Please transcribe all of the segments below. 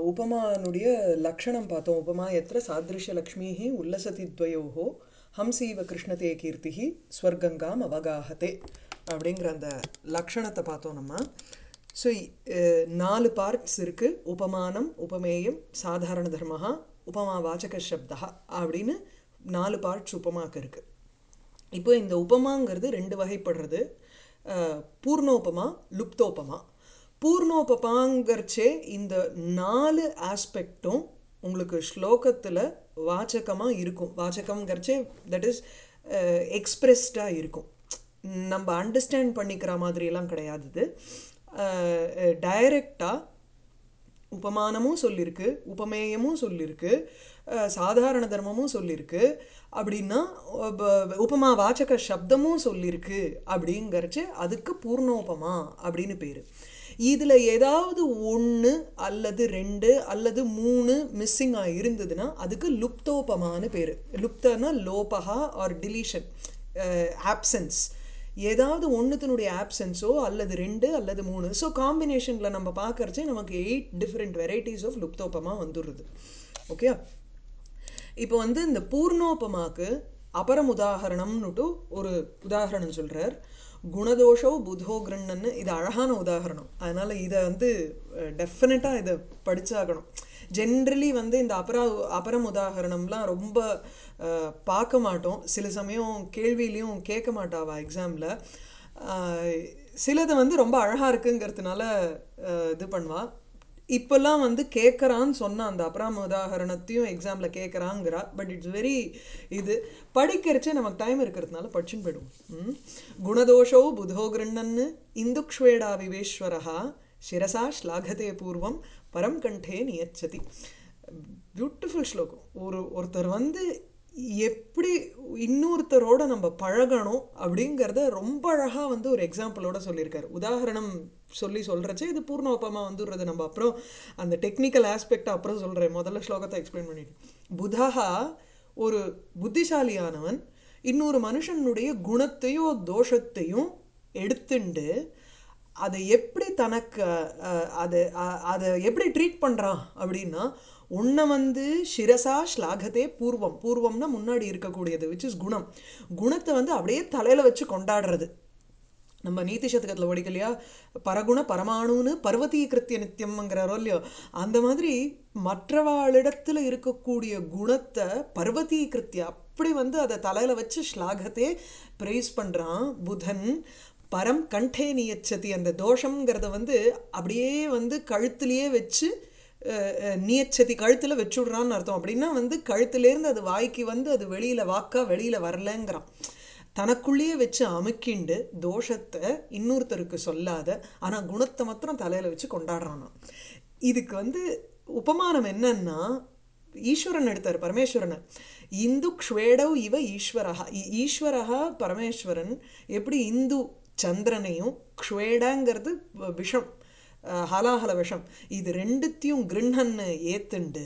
உபமானுடைய லக்ஷணம் பார்த்தோம் உபமா எத்திர சாதிருஷ்ய லக்ஷ்மிஹி உல்லசதி துவயோஹோ ஹம்சீவ கிருஷ்ணதே கீர்த்திஹி ஸ்வர்கங்காம் அவகாஹதே அப்படிங்கிற அந்த லக்ஷணத்தை பார்த்தோம் நம்ம ஸோ நாலு பார்ட்ஸ் இருக்குது உபமானம் உபமேயம் சாதாரண தர்மஹா உபமா வாச்சக சப்தா அப்படின்னு நாலு பார்ட்ஸ் உபமாக்கு இருக்குது இப்போ இந்த உபமாங்கிறது ரெண்டு வகைப்படுறது அஹ், பூர்ணோபமா லுப்தோபமா பூர்ணோபமாங்கிறச்சே இந்த நாலு ஆஸ்பெக்டும் உங்களுக்கு ஸ்லோகத்தில் வாச்சகமாக இருக்கும் வாச்சகம்ங்கிறச்சே தட் இஸ் எக்ஸ்பிரஸ்டாக இருக்கும் நம்ம அண்டர்ஸ்டாண்ட் பண்ணிக்கிற மாதிரியெல்லாம் கிடையாது இது டைரக்டாக உபமானமும் சொல்லியிருக்கு உபமேயமும் சொல்லியிருக்கு அஹ், சாதாரண தர்மமும் சொல்லியிருக்கு அப்படின்னா உப- உபமா வாச்சக சப்தமும் சொல்லியிருக்கு அப்படிங்கிறச்சு அதுக்கு பூர்ணோபமா அப்படின்னு பேர் இதில் ஏதாவது ஒன்று அல்லது ரெண்டு அல்லது மூணு மிஸ்ஸிங்காக இருந்ததுன்னா அதுக்கு லுப்தோபமான்னு பேர் லுப்தனா லோபகா ஆர் டிலீஷன் ஆப்சன்ஸ் ஏதாவது ஒன்றுத்தினுடைய ஆப்சன்ஸோ அல்லது ரெண்டு அல்லது மூணு ஸோ காம்பினேஷனில் நம்ம பார்க்கறச்சே நமக்கு எயிட் டிஃப்ரெண்ட் வெரைட்டிஸ் ஆஃப் லுப்தோபமா வந்துடுறது ஓகே இப்போ வந்து இந்த பூர்ணோபமாக்கு அபரம் உதாகரணம்னுட்டு ஒரு உதாகரணம் சொல்கிறார் குணதோஷோ புதோ கிருண்ணன்னு இது அழகான உதாகரணம் அதனால் இதை வந்து டெஃபினட்டாக இதை படிச்சாகணும் ஜென்ரலி வந்து இந்த அபரா அபரம் உதாகரணம்லாம் ரொம்ப அஹ், பார்க்க மாட்டோம் சில சமயம் கேள்வியிலையும் கேட்க மாட்டாவா எக்ஸாமில் சிலது வந்து ரொம்ப அழகாக இருக்குங்கிறதுனால அஹ், இது பண்ணுவா இப்போல்லாம் வந்து கேட்குறான்னு சொன்ன அந்த அபராம உதாகரணத்தையும் எக்ஸாமில் கேட்குறாங்கிறா பட் இட்ஸ் வெரி இது படிக்கிறச்சே நமக்கு டைம் இருக்கிறதுனால படிச்சுன்னு போயிடுவோம் ம். குணதோஷோ புதோ கிருண்ணன்னு இந்துக்ஷ்வேடா விவேஸ்வரஹா சிரசா ஸ்லாகதே பூர்வம் பரம் கண்டே நியச்சதி பியூட்டிஃபுல் ஸ்லோகம் ஒரு ஒருத்தர் வந்து எப்படி இன்னொருத்தரோட நம்ம பழகணும் அப்படிங்கிறத ரொம்ப அழகாக வந்து ஒரு எக்ஸாம்பிளோட சொல்லியிருக்காரு உதாரணம் சொல்லி சொல்கிறச்சே இது பூர்ணோபமா வந்துடுறது நம்ம அப்புறம் அந்த டெக்னிக்கல் ஆஸ்பெக்ட் அப்புறம் சொல்கிறேன் முதல்ல ஸ்லோகத்தை எக்ஸ்பிளைன் பண்ணிட்டு புதஹா ஒரு புத்திசாலியானவன் இன்னொரு மனுஷனுடைய குணத்தையோ தோஷத்தையும் எடுத்துண்டு அதை எப்படி தனக்கு அஹ், அதை அ- அதை எப்படி ட்ரீட் பண்ணுறான் அப்படின்னா உன்னை வந்து சிரசா ஸ்லாகத்தே பூர்வம் பூர்வம்னா முன்னாடி இருக்கக்கூடியது விச் இஸ் குணம் குணத்தை வந்து அப்படியே தலையில் வச்சு கொண்டாடுறது நம்ம நீதி சதகத்தில் படிக்கலையா பரகுண பரமாணுன்னு பர்வதீகிருத்திய நித்தியம்ங்கிறாரோ இல்லையோ அந்த மாதிரி மற்றவாளிடத்தில் இருக்கக்கூடிய குணத்தை பர்வதீகிருத்திய அப்படி வந்து அதை தலையில் வச்சு ஸ்லாகத்தே ப்ரைஸ் பண்ணுறான் புதன் பரம் கண்டே நியச்சதி அந்த தோஷங்கிறத வந்து அப்படியே வந்து கழுத்துலேயே வச்சு அஹ், அஹ், நியச்சதி கழுத்தில் வச்சுடுறான்னு அர்த்தம் அப்படின்னா வந்து கழுத்துலேருந்து அது வாய்க்கு வந்து அது வெளியில் வாக்கா வெளியில் வரலங்கிறான் தனக்குள்ளேயே வச்சு அமுக்கிண்டு தோஷத்தை இன்னொருத்தருக்கு சொல்லாத ஆனால் குணத்தை மாத்திரம் தலையில் வச்சு கொண்டாடுறானாம் இதுக்கு வந்து உபமானம் என்னன்னா ஈஸ்வரன் எடுத்தார் பரமேஸ்வரனை இந்து க்ஷ்வேடவ் இவ ஈஸ்வரஹா ஈ- ஈஸ்வரஹா பரமேஸ்வரன் எப்படி இந்து சந்திரனையும் க்ஷ்வேடங்கிறது வ- விஷம் அஹ், ஹலாஹல விஷம் இது ரெண்டுத்தையும் கிருண்ணன்னு ஏத்துண்டு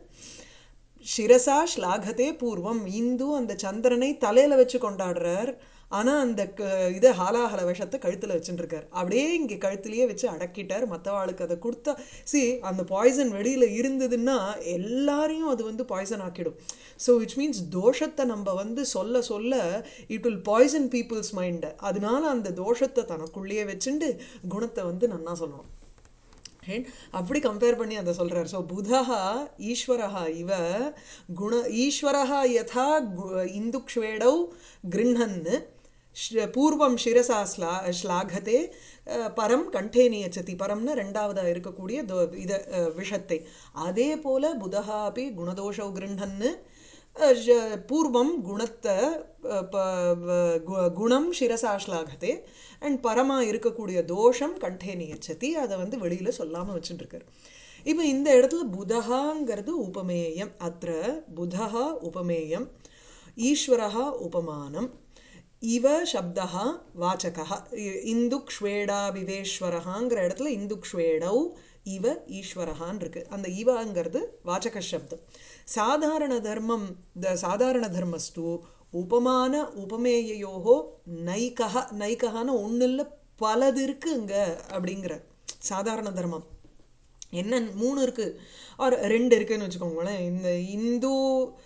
சிரசா ஸ்லாகத்தே பூர்வம் இந்து அந்த சந்திரனை தலையில் வச்சு கொண்டாடுறார் ஆனால் அந்த க இது ஹாலாஹல விஷத்தை கழுத்தில் வச்சுட்டுருக்கார் அப்படியே இங்கே கழுத்துலேயே வச்சு அடக்கிட்டார் மற்றவாளுக்கு அதை கொடுத்தா சி அந்த பாய்சன் வெளியில் இருந்ததுன்னா எல்லாரையும் அது வந்து பாய்சன் ஆக்கிடும் ஸோ விச் மீன்ஸ் தோஷத்தை நம்ம வந்து சொல்ல சொல்ல இட் வில் பாய்சன் பீப்புள்ஸ் மைண்டை அதனால அந்த தோஷத்தை தனக்குள்ளேயே வச்சுண்டு குணத்தை வந்து நன்னா சொல்லணும் And அப்படி கம்பேர் பண்ணி அதை சொல்றார் ஸோ புதா ஈஸ்வரஹா இவ குண ஈஸ்வரஹா யதா கு- இந்துக்ஷ்வேடௌ கிருண்ணன்னு ஷ்- பூர்வம் சிரசா ஸ்லா ஸ்லாகத்தே அஹ், பரம் கண்டே நியச்சதி பரம்னு ரெண்டாவதாக இருக்கக்கூடிய தோ இத அஹ், விஷத்தை அதே போல புதஹா அப்படி குணதோஷௌ கிருண்ணன்னு அஹ், ஷ- பூர்வம் குணத்தை அஹ், ப- வ- கு- குணம் சிரசா ஸ்லாகத்தே அண்ட் பரமா இருக்கக்கூடிய தோஷம் கண்டே நியச்சதி அதை வந்து வெளியில் சொல்லாமல் வச்சுட்டு இருக்காரு இப்போ இந்த இடத்துல புதகாங்கிறது உபமேயம் அத்த புதா உபமேயம் ஈஸ்வரஹா உபமானம் இவ சப்தா வாச்சகா இந்துக்ஷ்வேடா விவேஸ்வரஹாங்கிற இடத்துல இந்துக்ஷ்வேடௌ இவ ஈஸ்வரஹான் இருக்கு அந்த இவங்கிறது வாச்சக சப்தம் சாதாரண தர்மம் த சாதாரண தர்மஸ்து உபமான உபமேயோகோ நைகா நைகஹான ஒன்றும் இல்லை பலது இருக்கு இங்க அப்படிங்கிற சாதாரண தர்மம் என்ன மூணு இருக்கு ஆர் ரெண்டு இருக்குன்னு வச்சுக்கோங்களேன் இந்த இந்து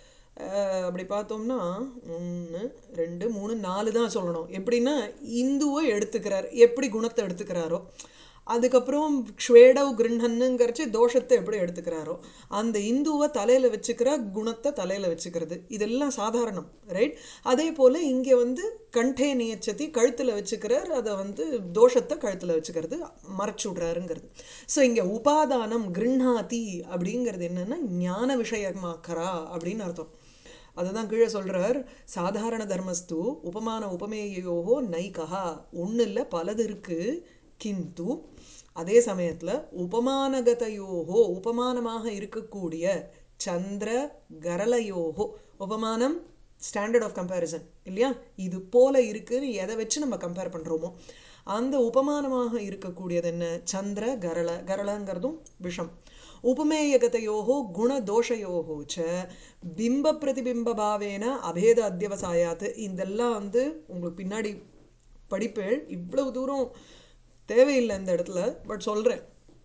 அஹ், அப்படி பார்த்தோம்னா ஒன்று ரெண்டு மூணு நாலு தான் சொல்லணும் எப்படின்னா இந்துவை எடுத்துக்கிறார் எப்படி குணத்தை எடுத்துக்கிறாரோ அதுக்கப்புறம் ஸ்வேடவ் கிருண்ணன்னுங்கிறச்சு தோஷத்தை எப்படி எடுத்துக்கிறாரோ அந்த இந்துவை தலையில் வச்சுக்கிற குணத்தை தலையில் வச்சுக்கிறது இதெல்லாம் சாதாரணம் ரைட் அதே போல் இங்கே வந்து கண்டே நியச்சதி கழுத்தில் வச்சுக்கிறார் அதை வந்து தோஷத்தை கழுத்தில் வச்சுக்கிறது மறைச்சு விட்றாருங்கிறது ஸோ இங்கே உபாதானம் கிருண்ணாதி அப்படிங்கிறது என்னன்னா ஞான விஷயமாக்கறா அப்படின்னு அர்த்தம் அதுதான் கீழே சொல்றார் சாதாரண தர்மஸ்து உபமான உபமேயோகோ நைகா ஒன்றும் இல்லை பலது இருக்கு கிந்து அதே சமயத்தில் உபமானகதையோகோ உபமானமாக இருக்கக்கூடிய சந்திர கரலயோகோ உபமானம் ஸ்டாண்டர்ட் ஆஃப் கம்பேரிசன் இல்லையா இது போல இருக்குன்னு எதை வச்சு நம்ம கம்பேர் பண்ணுறோமோ அந்த உபமானமாக இருக்கக்கூடியது என்ன சந்திர கரள கரளங்கிறதும் விஷம் உபமேயகதையோகோ குணதோஷயோகோ ச பிம்ப பிரதிபிம்பபாவேன அபேத அத்தியவசாயாத்து இதெல்லாம் வந்து உங்களுக்கு பின்னாடி படிப்பேள் இவ்வளவு தூரம் தேவையில்லை இந்த இடத்துல பட் சொல்கிறேன்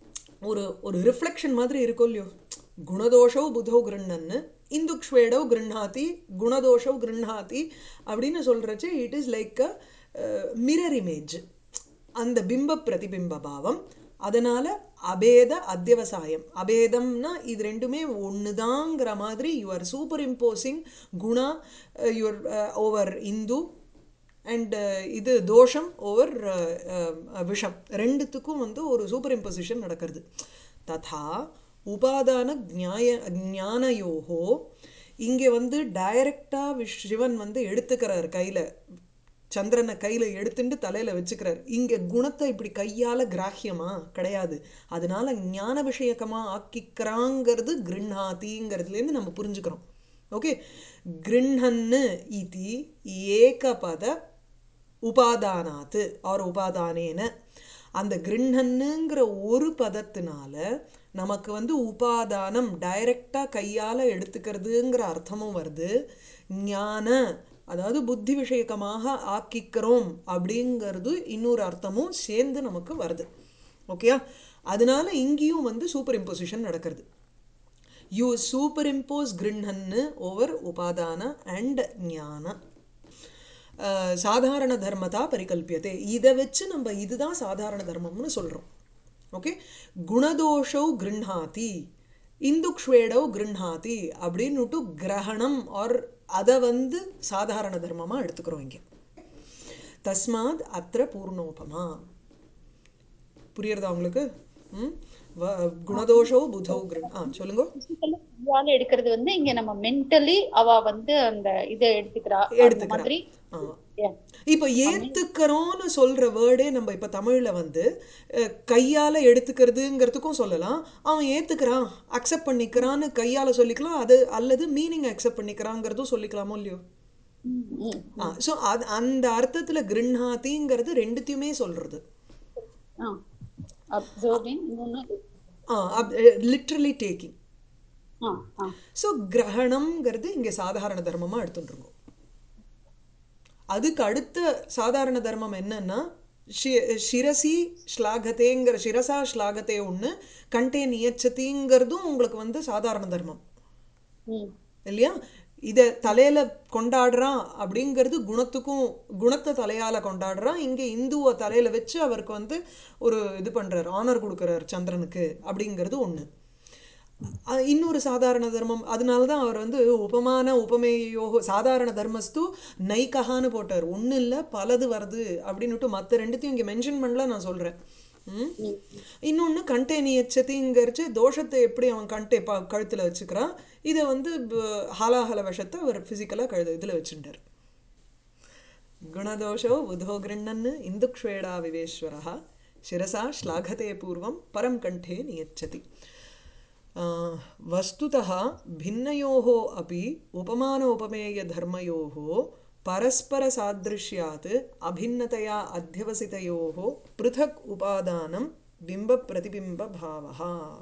ஒரு ஒரு ரிஃப்ளெக்ஷன் மாதிரி இருக்கும் இல்லையோ குணதோஷோ புதோ கிருண்ணன்னு இந்துக்ஷ்வேடோ கிருண்ணாதி குணதோஷோ கிருண்ணாதி அப்படின்னு சொல்கிறச்சு it is like a mirror image அந்த பிம்ப பிரதிபிம்ப பாவம் அதனால அபேத அத்தியவசாயம் அபேதம்னா இது ரெண்டுமே ஒண்ணுதாங்கிற மாதிரி யூ ஆர் சூப்பர் இம்போசிங் குணா யுவர் ஓவர் இந்து அண்ட் இது தோஷம் ஓவர் விஷம் ரெண்டுத்துக்கும் வந்து ஒரு சூப்பர் இம்போசிஷன் நடக்கிறது ததா உபாதான ஞாய ஞானயோகோ இங்கே வந்து டைரக்டாக விஷ் சிவன் வந்து எடுத்துக்கிறார் கையில் சந்திரனை கையில் எடுத்துட்டு தலையில் வச்சுக்கிறார் இங்கே குணத்தை இப்படி கையால் கிராஹ்யமா கிடையாது அதனால ஞான விஷயக்கமாக ஆக்கிக்கிறாங்கிறது கிருண்ணாதிங்கிறதுலேருந்து நம்ம புரிஞ்சுக்கிறோம் ஓகே கிருண்ணன்னு இது ஏகபத உபாதானாத்து ஆர் உபாதானேன அந்த கிருண்ணன்னுங்கிற ஒரு பதத்தினால நமக்கு வந்து உபாதானம் டைரக்டாக கையால் எடுத்துக்கிறதுங்கிற அர்த்தமும் வருது ஞான அதாவது புத்தி விஷயக்கமாக ஆக்கிக்கிறோம் அப்படிங்கிறது இன்னொரு அர்த்தமும் சேர்ந்து நமக்கு வருது ஓகேயா அதனால இங்கேயும் வந்து சூப்பர் இம்போசிஷன் நடக்கிறது யூ சூப்பர் இம்போஸ் கிருண்ணன்னு ஓவர் உபாதான அண்ட் ஞான அஹ், சாதாரண தர்மதா பரிகல்பியதே இதை வச்சு நம்ம இதுதான் சாதாரண தர்மம்னு சொல்கிறோம் ஓகே குணதோஷௌ கிருண்ணாதி இந்துக்ஷ்வேடௌ கிருண்ணாதி அப்படின்னுட்டு கிரகணம் ஆர் அதை வந்து சாதாரண தர்மமாக எடுத்துக்கிறோம் இங்கே தஸ்மாத் அத்திர பூர்ணோபமா புரியுறதா உங்களுக்கு ம் வ- குணதோஷோ புதௌ கிருண் ஆ சொல்லுங்க Physically கையால எடுக்கிறது வந்து இங்க நம்ம மென்டலி அவ வந்து அந்த இதை எடுத்துக்கிறா அந்த எடுத்துக்கிறா. மாதிரி ஆ Yeah. இப்போ ஏத்துக்கிறோம்னு சொல்ற வேர்டே நம்ம இப்ப தமிழ்ல வந்து அஹ், கையால எடுத்துக்கிறதுங்கிறதுக்கும் சொல்லலாம் அவன் ஏத்துக்கிறான் அக்செப்ட் பண்ணிக்கிறான்னு கையால சொல்லிக்கலாம் அது அல்லது மீனிங் அக்செப்ட் பண்ணிக்கிறாங்கிறதும் சொல்லிக்கலாமோ இல்லையோ ம், ம். ஆ ஸோ அது அந்த அர்த்தத்துல கிருண்ணாதிங்கிறது ரெண்டுத்தையுமே சொல்றது ஆ. Absorbing, இன்னொன்னு literally taking ah, ah. So கிரகணம்ங்கிறது இங்கே சாதாரண தர்மமாக எடுத்துட்டுருக்கோம் அதுக்கு அடுத்த சாதாரண தர்மம் என்னன்னா ஷி- சிரசி ஸ்லாகத்தேங்கிற சிரசா ஸ்லாகத்தே ஒன்று கண்டே நியச்சதிங்கிறதும் உங்களுக்கு வந்து சாதாரண தர்மம் ம். இல்லையா இதை தலையில கொண்டாடுறான் அப்படிங்கிறது குணத்துக்கும் குணத்தை தலையால கொண்டாடுறான் இங்கே இந்துவை தலையில வச்சு அவருக்கு வந்து ஒரு இது பண்றாரு ஆனர் கொடுக்குறாரு சந்திரனுக்கு அப்படிங்கிறது ஒன்று அஹ் இன்னொரு சாதாரண தர்மம் அதனால தான் அவர் வந்து உபமான உபமேயோகோ சாதாரண தர்மஸ்து நைக்கஹான்னு போட்டார் ஒன்றும் இல்லை பலது வருது அப்படின்னுட்டு மற்ற ரெண்டுத்தையும் இங்கே மென்ஷன் பண்ணல நான் சொல்கிறேன் ம் ம். இன்னொன்று கண்டே நியச்சதிங்கிறச்சு தோஷத்தை எப்படி அவன் கண்டே ப கழுத்தில் வச்சுக்கிறான் இதை வந்து ப- ஹலாஹல விஷத்தை அவர் ஃபிசிக்கலாக கழுது இதில் வச்சுட்டார் குணதோஷோ உதோ கிருண்ணன் இந்துக்ஷ்வேடா விவேஸ்வரः शिरसा श्लाघते पूर्वं परं कण्ठे नियच्छति आ, वस्तुतः भिन्नयोः अपि उपमान उपमेयधर्मयोः परस्परसादृश्यात् अभिन्नतया अध्यवसितयोः पृथक् उपादानं बिम्बप्रतिबिम्बभावः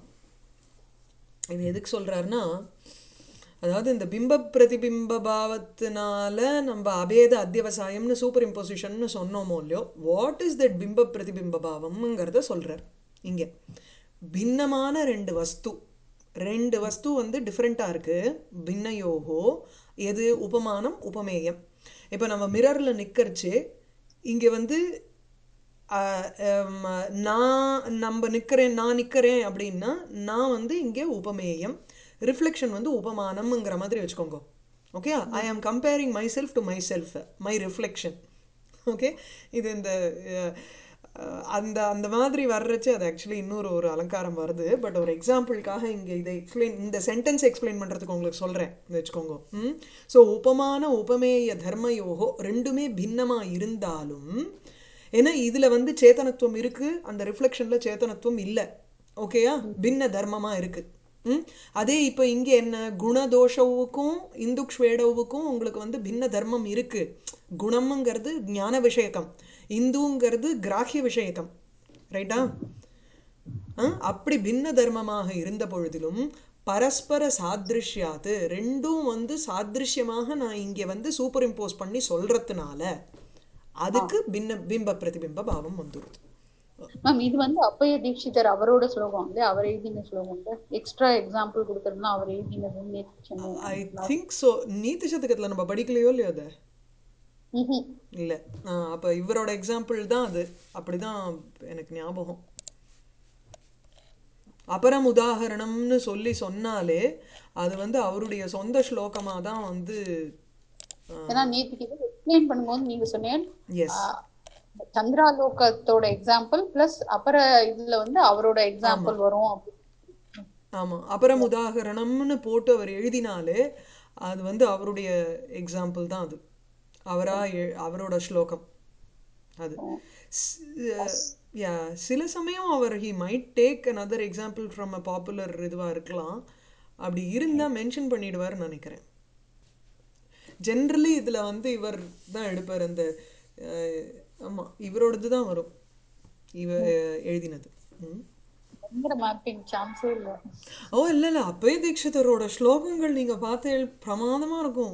இது எதுக்கு சொல்கிறாருன்னா அதாவது இந்த பிம்ப பிரதிபிம்ப பாவத்தினால நம்ம அபேத அத்தியவசாயம்னு சூப்பர் இம்போசிஷன்னு சொன்னோமோ இல்லையோ வாட் இஸ் தட் பிம்ப பிரதிபிம்ப பாவம்ங்கிறத சொல்கிறார் இங்கே பின்னமான ரெண்டு வஸ்து ரெண்டு வஸ்து வந்து டிஃப்ரெண்ட்டாக இருக்குது பின்னயோகோ எது உபமானம் உபமேயம் இப்போ நம்ம மிரரில் நிற்கிறச்சு இங்கே வந்து ஆஹ், ஹம், நான் நம்ம நிற்கிறேன் நான் நிற்கிறேன் அப்படின்னா நான் வந்து இங்கே உபமேயம் ரிஃப்ளெக்ஷன் வந்து உபமானம்ங்கிற மாதிரி வச்சுக்கோங்க okay I am comparing myself to myself my reflection okay இது இந்த அஹ், அஹ், அந்த அந்த மாதிரி வர்றச்சு அது ஆக்சுவலி இன்னொரு ஒரு அலங்காரம் வருது பட் ஒரு எக்ஸாம்பிளுக்காக இங்கே இதை எக்ஸ்பிளைன் இந்த சென்டென்ஸ் எக்ஸ்பிளைன் பண்ணுறதுக்கு உங்களுக்கு சொல்கிறேன் வச்சுக்கோங்க ம் ஸோ உபமான உபமேய தர்மயோகோ ரெண்டுமே பின்னமாக இருந்தாலும் ஏன்னா இதில் வந்து சேத்தனத்துவம் இருக்குது அந்த ரிஃப்ளெக்ஷனில் சேத்தனத்துவம் இல்லை ஓகேயா பின்ன தர்மமாக இருக்குது ம் அதே இப்போ இங்கே என்ன குணதோஷவுக்கும் இந்துக்ஷ்வேடவுக்கும் உங்களுக்கு வந்து பின்ன தர்மம் இருக்குது குணம்ங்கிறது ஞான விஷயக்கம் இந்துங்கிறது கிராஹ்ய விஷயக்கம் ரைட்டா ஆ, அப்படி பின்ன தர்மமாக இருந்த பொழுதிலும் பரஸ்பர சாதிருஷ்யாத்து ரெண்டும் வந்து சாதிருஷ்யமாக நான் இங்கே வந்து சூப்பர் இம்போஸ் பண்ணி சொல்றதுனால அதுக்கு பின்ன பிம்ப பிரதிபிம்ப பாவம் வந்துடுது மேம் இது வந்து அப்பைய தீட்சிதர் அவரோட ஸ்லோகம் இல்லையா அவர் எழுதின ஸ்லோகம் இல்ல எக்ஸ்ட்ரா எக்ஸாம்பிள் கொடுக்கறதுனா அவர் எழுதினது நேத்து சொன்னேன் ஐ திங்க் ஸோ நீதி சதகத்தில் நம்ம படிக்கலையோ இல்லையோ அதை ம்ஹும். இல்லை அப்போ இவரோட எக்ஸாம்பிள் தான் அது அப்படிதான் எனக்கு ஞாபகம் அபரம் உதாகரணம்னு சொல்லி சொன்னாலே அது வந்து அவருடைய சொந்த ஸ்லோகமாக தான் வந்து ஏன்னா நேத்துக்கு இது எக்ஸ்பிளைன் பண்ணும்போது நீங்க சொன்னேன் எஸ் ஆஹ், சந்திராலோகத்தோட எக்ஸாம்பிள் பிளஸ் அப்புற இதுல வந்து அவரோட எக்ஸாம்பிள் வரும் அப்படி ஆமாம் அபரம் உதாகரணம்னு போட்டு அவர் எழுதினாலே அது வந்து அவருடைய எக்ஸாம்பிள் தான் அது அவரா எ- அவரோட ஸ்லோகம் அது யா சில சமயம் அவர் he might take another example from a popular இதுவாக இருக்கலாம் அப்படி இருந்தால் மென்ஷன் பண்ணிடுவார்னு நினைக்கிறேன் ஜென்ரலி இதில் வந்து இவர் தான் எடுப்பார் அந்த ஆமாம் இவரோடது தான் வரும் இவ எழுதினது ம் பயங்கர மேப்பிங் சான்ஸே இல்ல ஓ இல்லை இல்லை அப்பயே தீட்சிதரோட ஸ்லோகங்கள் நீங்கள் பார்த்து பிரமாதமாக இருக்கும்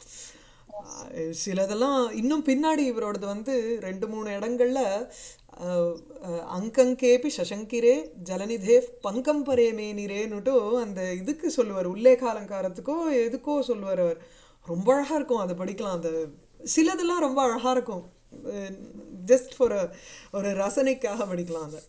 அஹ் சிலதெல்லாம் இன்னும் பின்னாடி இவரோடது வந்து ரெண்டு மூணு இடங்கள்ல அஹ், அஹ், அங்கங்கேபி சசங்கிரே ஜலநிதே பங்கம் பரே மேனிரேன்னுட்டு அந்த இதுக்கு சொல்லுவார் உல்லேக அலங்காரத்துக்கோ எதுக்கோ சொல்லுவார் அவர் ரொம்ப அழகாக இருக்கும் அதை படிக்கலாம் அந்த சிலதெல்லாம் ரொம்ப அழகாக இருக்கும் ஜஸ்ட் ஃபார் ஒரு ரசனைக்காக படிக்கலாம் அதை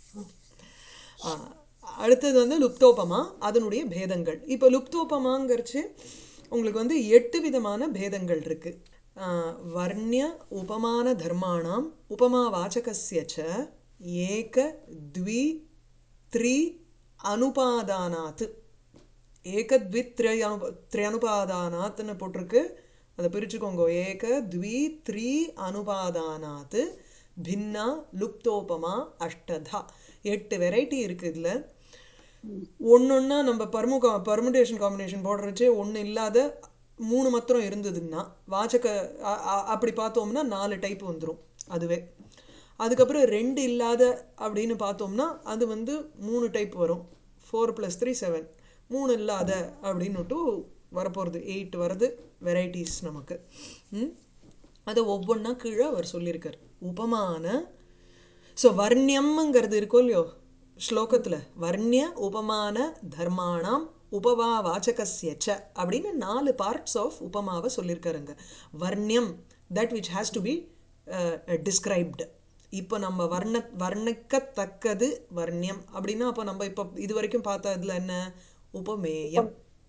ஆ, அடுத்தது வந்து லுப்தோபமா அதனுடைய பேதங்கள் இப்போ லுப்தோபமாங்கிறச்சு உங்களுக்கு வந்து எட்டு விதமான பேதங்கள் இருக்கு ஆ, வர்ணிய உபமான தர்மாணாம் உபமா வாச்சகஸ்ய ச ஏக த்வி த்ரி அனுபாதானாத் ஏகத்வி திரை அனு திரையனுபாதானாத்னு போட்டிருக்கு அதை பிரிச்சுக்கோங்க ஏக த்வி த்ரி அனுபாதானாத் பின்னா லுப்தோபமா அஷ்டதா எட்டு வெரைட்டி இருக்குது இதில் ஒன்றொன்னா நம்ம பர்மு பர்முடேஷன் காம்பினேஷன் போடுறச்சே ஒன்று இல்லாத மூணு மாத்திரம் இருந்ததுன்னா வாச்சக அ- அ- அப்படி பார்த்தோம்னா நாலு டைப் வந்துடும் அதுவே அதுக்கப்புறம் ரெண்டு இல்லாத அப்படின்னு பார்த்தோம்னா அது வந்து மூணு டைப் வரும் ஃபோர் ப்ளஸ் த்ரீ செவன் மூணு இல்லாத அப்படின்னுட்டு வரப்போகிறது எயிட் வருது வெரைட்டிஸ் நமக்கு ம் அதை ஒவ்வொன்றா கீழே அவர் சொல்லியிருக்கார் உபமான ஸோ வர்ணியம்ங்கிறது இருக்கோ இல்லையோ ஸ்லோகத்தில் வர்ணிய உபமான தர்மாணாம் உபவா வாச்சகஸ்ய ச அப்படின்னு நாலு பார்ட்ஸ் ஆஃப் உபமாவை சொல்லியிருக்காருங்க வர்ணியம் that which has to be described இப்போ நம்ம வர்ண வர்ணிக்கத்தக்கது வர்ணியம் அப்படின்னா அப்போ நம்ம இப்போ இது வரைக்கும் பார்த்த இதில் என்ன உபமேயம்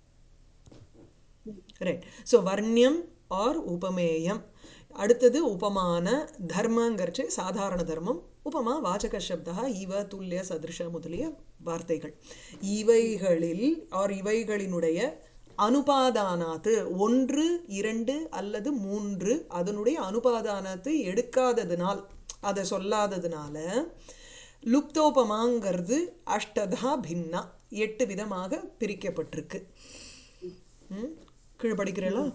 ரைட் ஸோ வர்ணியம் ஆர் உபமேயம் அடுத்தது உபமான தர்மங்கிறச்சு சாதாரண தர்மம் உபமா வாச்சக சப்தா இவ துல்லிய சதிருஷ முதலிய வார்த்தைகள் இவைகளில் ஆர் இவைகளினுடைய அனுபாதானாத்து ஒன்று இரண்டு அல்லது மூன்று அதனுடைய அனுபாதானத்தை எடுக்காததினால் அதை சொல்லாததுனால லுப்தோபமாங்கிறது அஷ்டதா பின்னா எட்டு விதமாக பிரிக்கப்பட்டிருக்கு ம் கீழே படிக்கிறீங்களா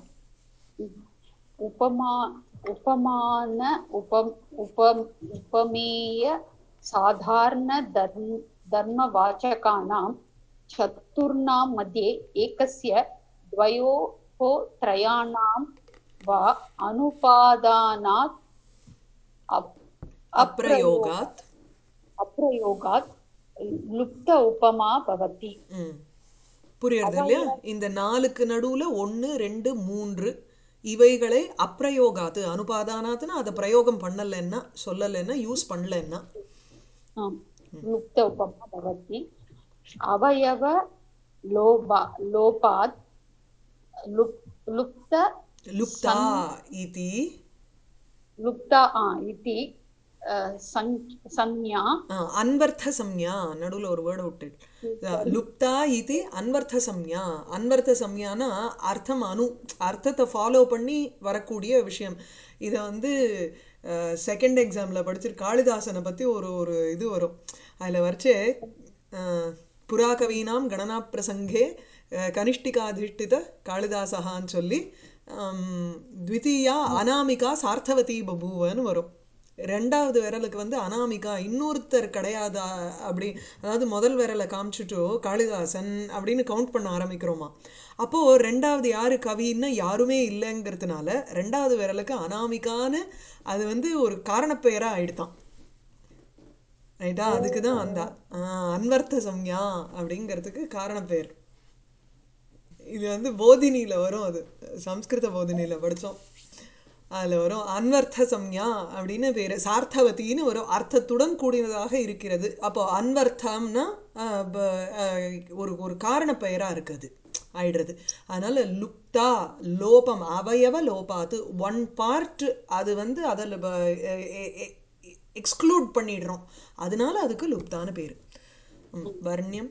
உபமா உபமான உபம் உபம் உபமேய சாதாரண தர்ம धर्मवाचकानां चतुर्णां मध्ये एकस्य द्वयोः त्रयाणां वा अनुपादानात् अप्- அப்பிரயோகாத் अप्रयोगात् லுப்த உபமா பவதி ம் புரியுறது இல்லையா இந்த நாலுக்கு நடுவுல ஒன்று ரெண்டு மூன்று இவைகளை அப்பிரயோகாத்து அனுபாதானாத்துன்னு அதை பிரயோகம் பண்ணலைன்னா சொல்லலைன்னா யூஸ் பண்ணலைன்னா ஆம். லுப்த உபமா பவதி அவயவ லோபா லோபாத் லுப் லுப்த லுப்தா இதி லுப்தா ஆ இதி அ, சஞ்- சஞ்ஞா ஆ, அன்வர்த்த சம்யா நடுவுல ஒரு வேர்டு விட்டு லுப்தா இது அன்வர்த்த சம்யா அன்வர்த்த சம்யானா அர்த்தம் அனு அர்த்தத்தை ஃபாலோ பண்ணி வரக்கூடிய விஷயம் இதை வந்து செகண்ட் எக்ஸாமில் படிச்சிரு காளிதாசனை பற்றி ஒரு ஒரு இது வரும் அதில் வரைச்சே புறாகவீனாம் கணனா பிரசங்கே அஹ், கனிஷ்டிகாதிஷ்டித காளிதாசகான்னு சொல்லி ஆம், த்விதீயா அனாமிகா சார்த்தவதி பபூவன்னு வரும் ரெண்டாவது விரலுக்கு வந்து அனாமிகா இன்னொருத்தர் கிடையாதா அப்படி அதாவது முதல் விரலை காமிச்சிட்டோ காளிதாசன் அப்படின்னு கவுண்ட் பண்ண ஆரம்பிக்கிறோமா அப்போது ரெண்டாவது யார் கவின்னா யாருமே இல்லைங்கிறதுனால ரெண்டாவது விரலுக்கு அனாமிகான்னு அது வந்து ஒரு காரணப்பெயராக ஆயிடுதான் ரைட்டா அதுக்கு தான் அந்த ஆ, அன்வர்த்த சம்யா அப்படிங்கிறதுக்கு காரணப்பெயர் இது வந்து போதினியில் வரும் அது சம்ஸ்கிருத போதினியில் படித்தோம் அதில் வரும் அன்வர்த்த சம்யா அப்படின்னு பேர் சார்த்தவதின்னு வரும் அர்த்தத்துடன் கூடியதாக இருக்கிறது அப்போ அன்வர்த்தம்னா ஆஹ், ப- ஆஹ், ஒரு ஒரு காரண பெயராக இருக்குது ஆயிடுறது அதனால லுப்தா லோபம் அவயவ லோபாத்து ஒன் பார்ட் அது வந்து அதில் எக்ஸ்க்ளூட் பண்ணிடுறோம் அதனால அதுக்கு லுப்தான்னு பேர் வர்ணியம்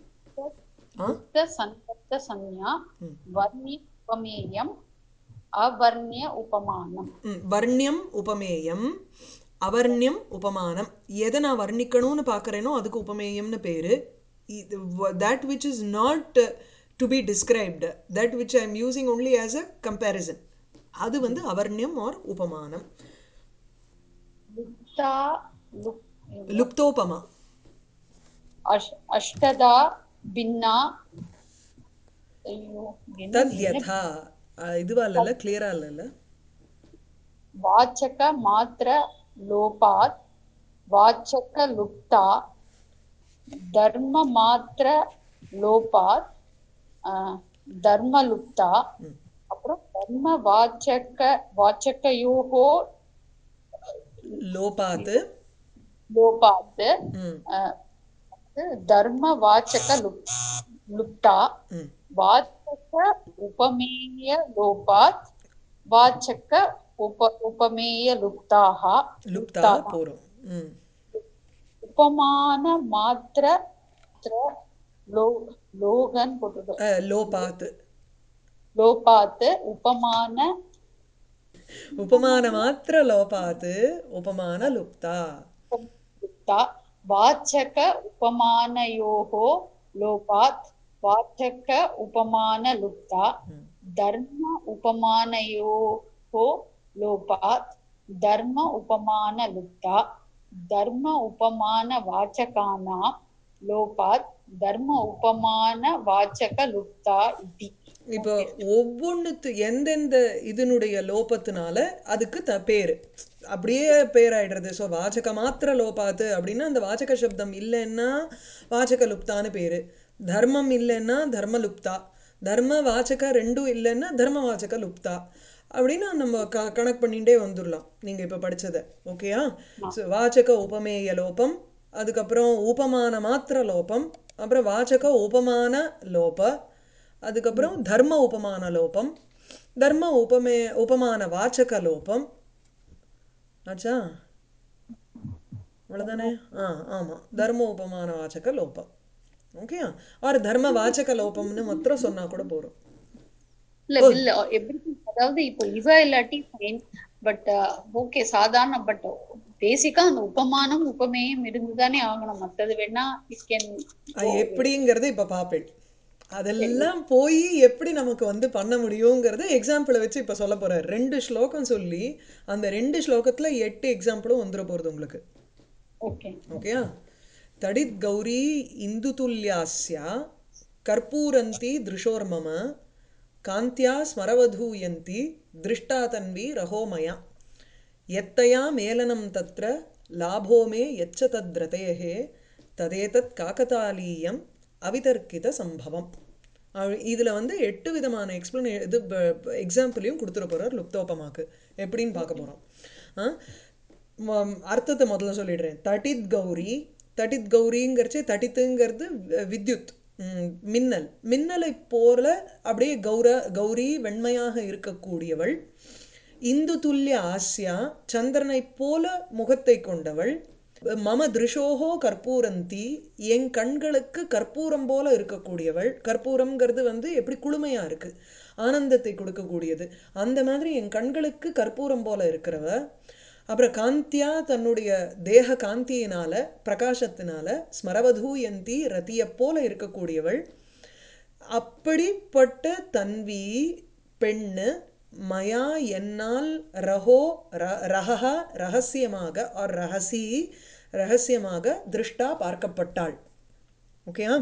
ஆ லுப்த சந்தப்த சஞ்ஞா வர்ணி உபமேயம் அவர்ணிய உபமானம் ம், வர்ணியம் உபமேயம் அவர்ணியம் உபமானம் எதை நான் வர்ணிக்கணும்னு பார்க்குறேனோ அதுக்கு உபமேயம்னு பேர் இது that which is not to be described that which I am using only as a comparison அது வந்து அவர்ணியம் ஆர் உபமானம் லுப்தா லுப் லுப்தோபமா அஷ்- அஷ்டதா பின்னா ஐயோ என்ன தத் யதா அஹ், இதுவா இல்லைல்ல கிளியரா இல்லைல்ல வாச்சக மாத்திர லோபாத் வாச்சக லுப்தா தர்ம மாத்திர லோபாத் ஆஹ், தர்ம லுப்தா அப்புறம் தர்ம வாச்சக வாச்சகயோகோ லோபாத்து லோபாத் ம் ஆஹ், தர்ம வாச்சக லுப் லுப்தா ம் வாச்சக உபமேய லோபாத் வாச்சக உப உபமேய லுப்தாக லுப்தா போகிறோம் ம் உபமான மாத்திர த்ர லோ லோகன் போட்டுது அஹ், லோபாத்து லோபாத் உபமான உபமான மாத்திர லோபாத்து உபமான லுப்தா லுப்தா வாச்சக உபமானயோகோ லோபாத் வாச்சக உபமான லுப்தா தர்ம உபமானயோகோ லோபாத் தர்ம உபமான லுப்தா தர்ம உபமான வாச்சகானாம் லோபாத் தர்ம உபமான வாச்சக லுப்தா இதி இப்போ ஒவ்வொன்றுத்து எந்தெந்த இதனுடைய லோபத்தினால அதுக்கு த பேர் அப்படியே பேர் ஆயிடுறது ஸோ வாச்சக மாத்திர லோபாத்து அப்படின்னா அந்த வாச்சக சப்தம் இல்லைன்னா வாச்சக லுப்தான்னு பேர் தர்மம் இல்லைன்னா தர்ம லுப்தா தர்ம வாச்சக ரெண்டும் இல்லைன்னா தர்ம வாச்சக லுப்தா அப்படின்னு நம்ம க கணக்கு பண்ணிகிட்டே வந்துடலாம் நீங்கள் இப்போ படிச்சதை ஓகேயா ஸோ வாச்சக உபமேய லோபம் அதுக்கப்புறம் உபமான மாத்திர லோபம் அப்புறம் வாச்சக உபமான லோப அதுக்கப்புறம் தர்ம உபமான லோபம் தர்ம உபமே உபமான வாச்சக லோபம் ஆச்சா அவ்வளோதானே ஆ ஆமாம் தர்ம உபமான வாச்சக லோபம் ஓகேயா ஆர் தர்ம வாச்சக லோபம்னு மாத்திரம் சொன்னா கூட போறோம் இல்ல இல்ல எப்படி அதாவது இப்போ இவ இல்லாட்டி ஃபைன் பட் ஓகே சாதாரண பட் பேசிக்கா அந்த உபமானம் உபமேயம் இருந்துதானே ஆகணும் மத்தது வேணா இட் கேன் அது எப்படிங்கிறது இப்போ பார்ப்பேன் அதெல்லாம் போய் எப்படி நமக்கு வந்து பண்ண முடியுங்கிறத எக்ஸாம்பிளை வச்சு இப்போ சொல்ல போறாரு ரெண்டு ஸ்லோகம் சொல்லி அந்த ரெண்டு ஸ்லோகத்துல எட்டு எக்ஸாம்பிளும் வந்துட போகிறது உங்களுக்கு ஓகே ஓகேயா தடித் கௌரி இந்துதுல்யாஸ்யா கற்பூரந்தி திருஷோர்மம காந்தியா ஸ்மரவதூயந்தி திருஷ்டா தன்வி ரஹோமயா எத்தயா மேலனம் தத்ர லாபோ மே யச்ச தத்ரதேः ததேதத் காக்கதாலீயம் அவிதர்க்கித சம்பவம் இதில் வந்து எட்டு விதமான எக்ஸ்பிளனே இது எக்ஸாம்பிளையும் கொடுத்துட போகிறார் லுப்தோபமாக்கு எப்படின்னு பார்க்க போகிறோம் அர்த்தத்தை முதல்ல சொல்லிடுறேன் தட்டித் கௌரி தட்டித் கௌரிங்கிறச்சு தட்டித்துங்கிறது வித்யுத் மின்னல் மின்னலை போல அப்படியே கௌர கௌரி வெண்மையாக இருக்கக்கூடியவள் இந்து துல்லிய ஆசியா சந்திரனைப் போல முகத்தை கொண்டவள் மம திருஷோகோ கற்பூரந்தி என் கண்களுக்கு கற்பூரம் போல இருக்கக்கூடியவள் கற்பூரம்ங்கிறது வந்து எப்படி குளுமையாக இருக்குது ஆனந்தத்தை கொடுக்கக்கூடியது அந்த மாதிரி என் கண்களுக்கு கற்பூரம் போல இருக்கிறவ அப்புறம் காந்தியா தன்னுடைய தேக காந்தியினால பிரகாசத்தினால ஸ்மரவதூயந்தி ரத்தியை போல இருக்கக்கூடியவள் அப்படிப்பட்ட தன்வி பெண்ணு மயா என்னால் ரஹோ ரஹா ரகசியமாக ஆர் ரகசி ரகசியமாக திருஷ்டா பார்க்கப்பட்டாள் ஓகேயா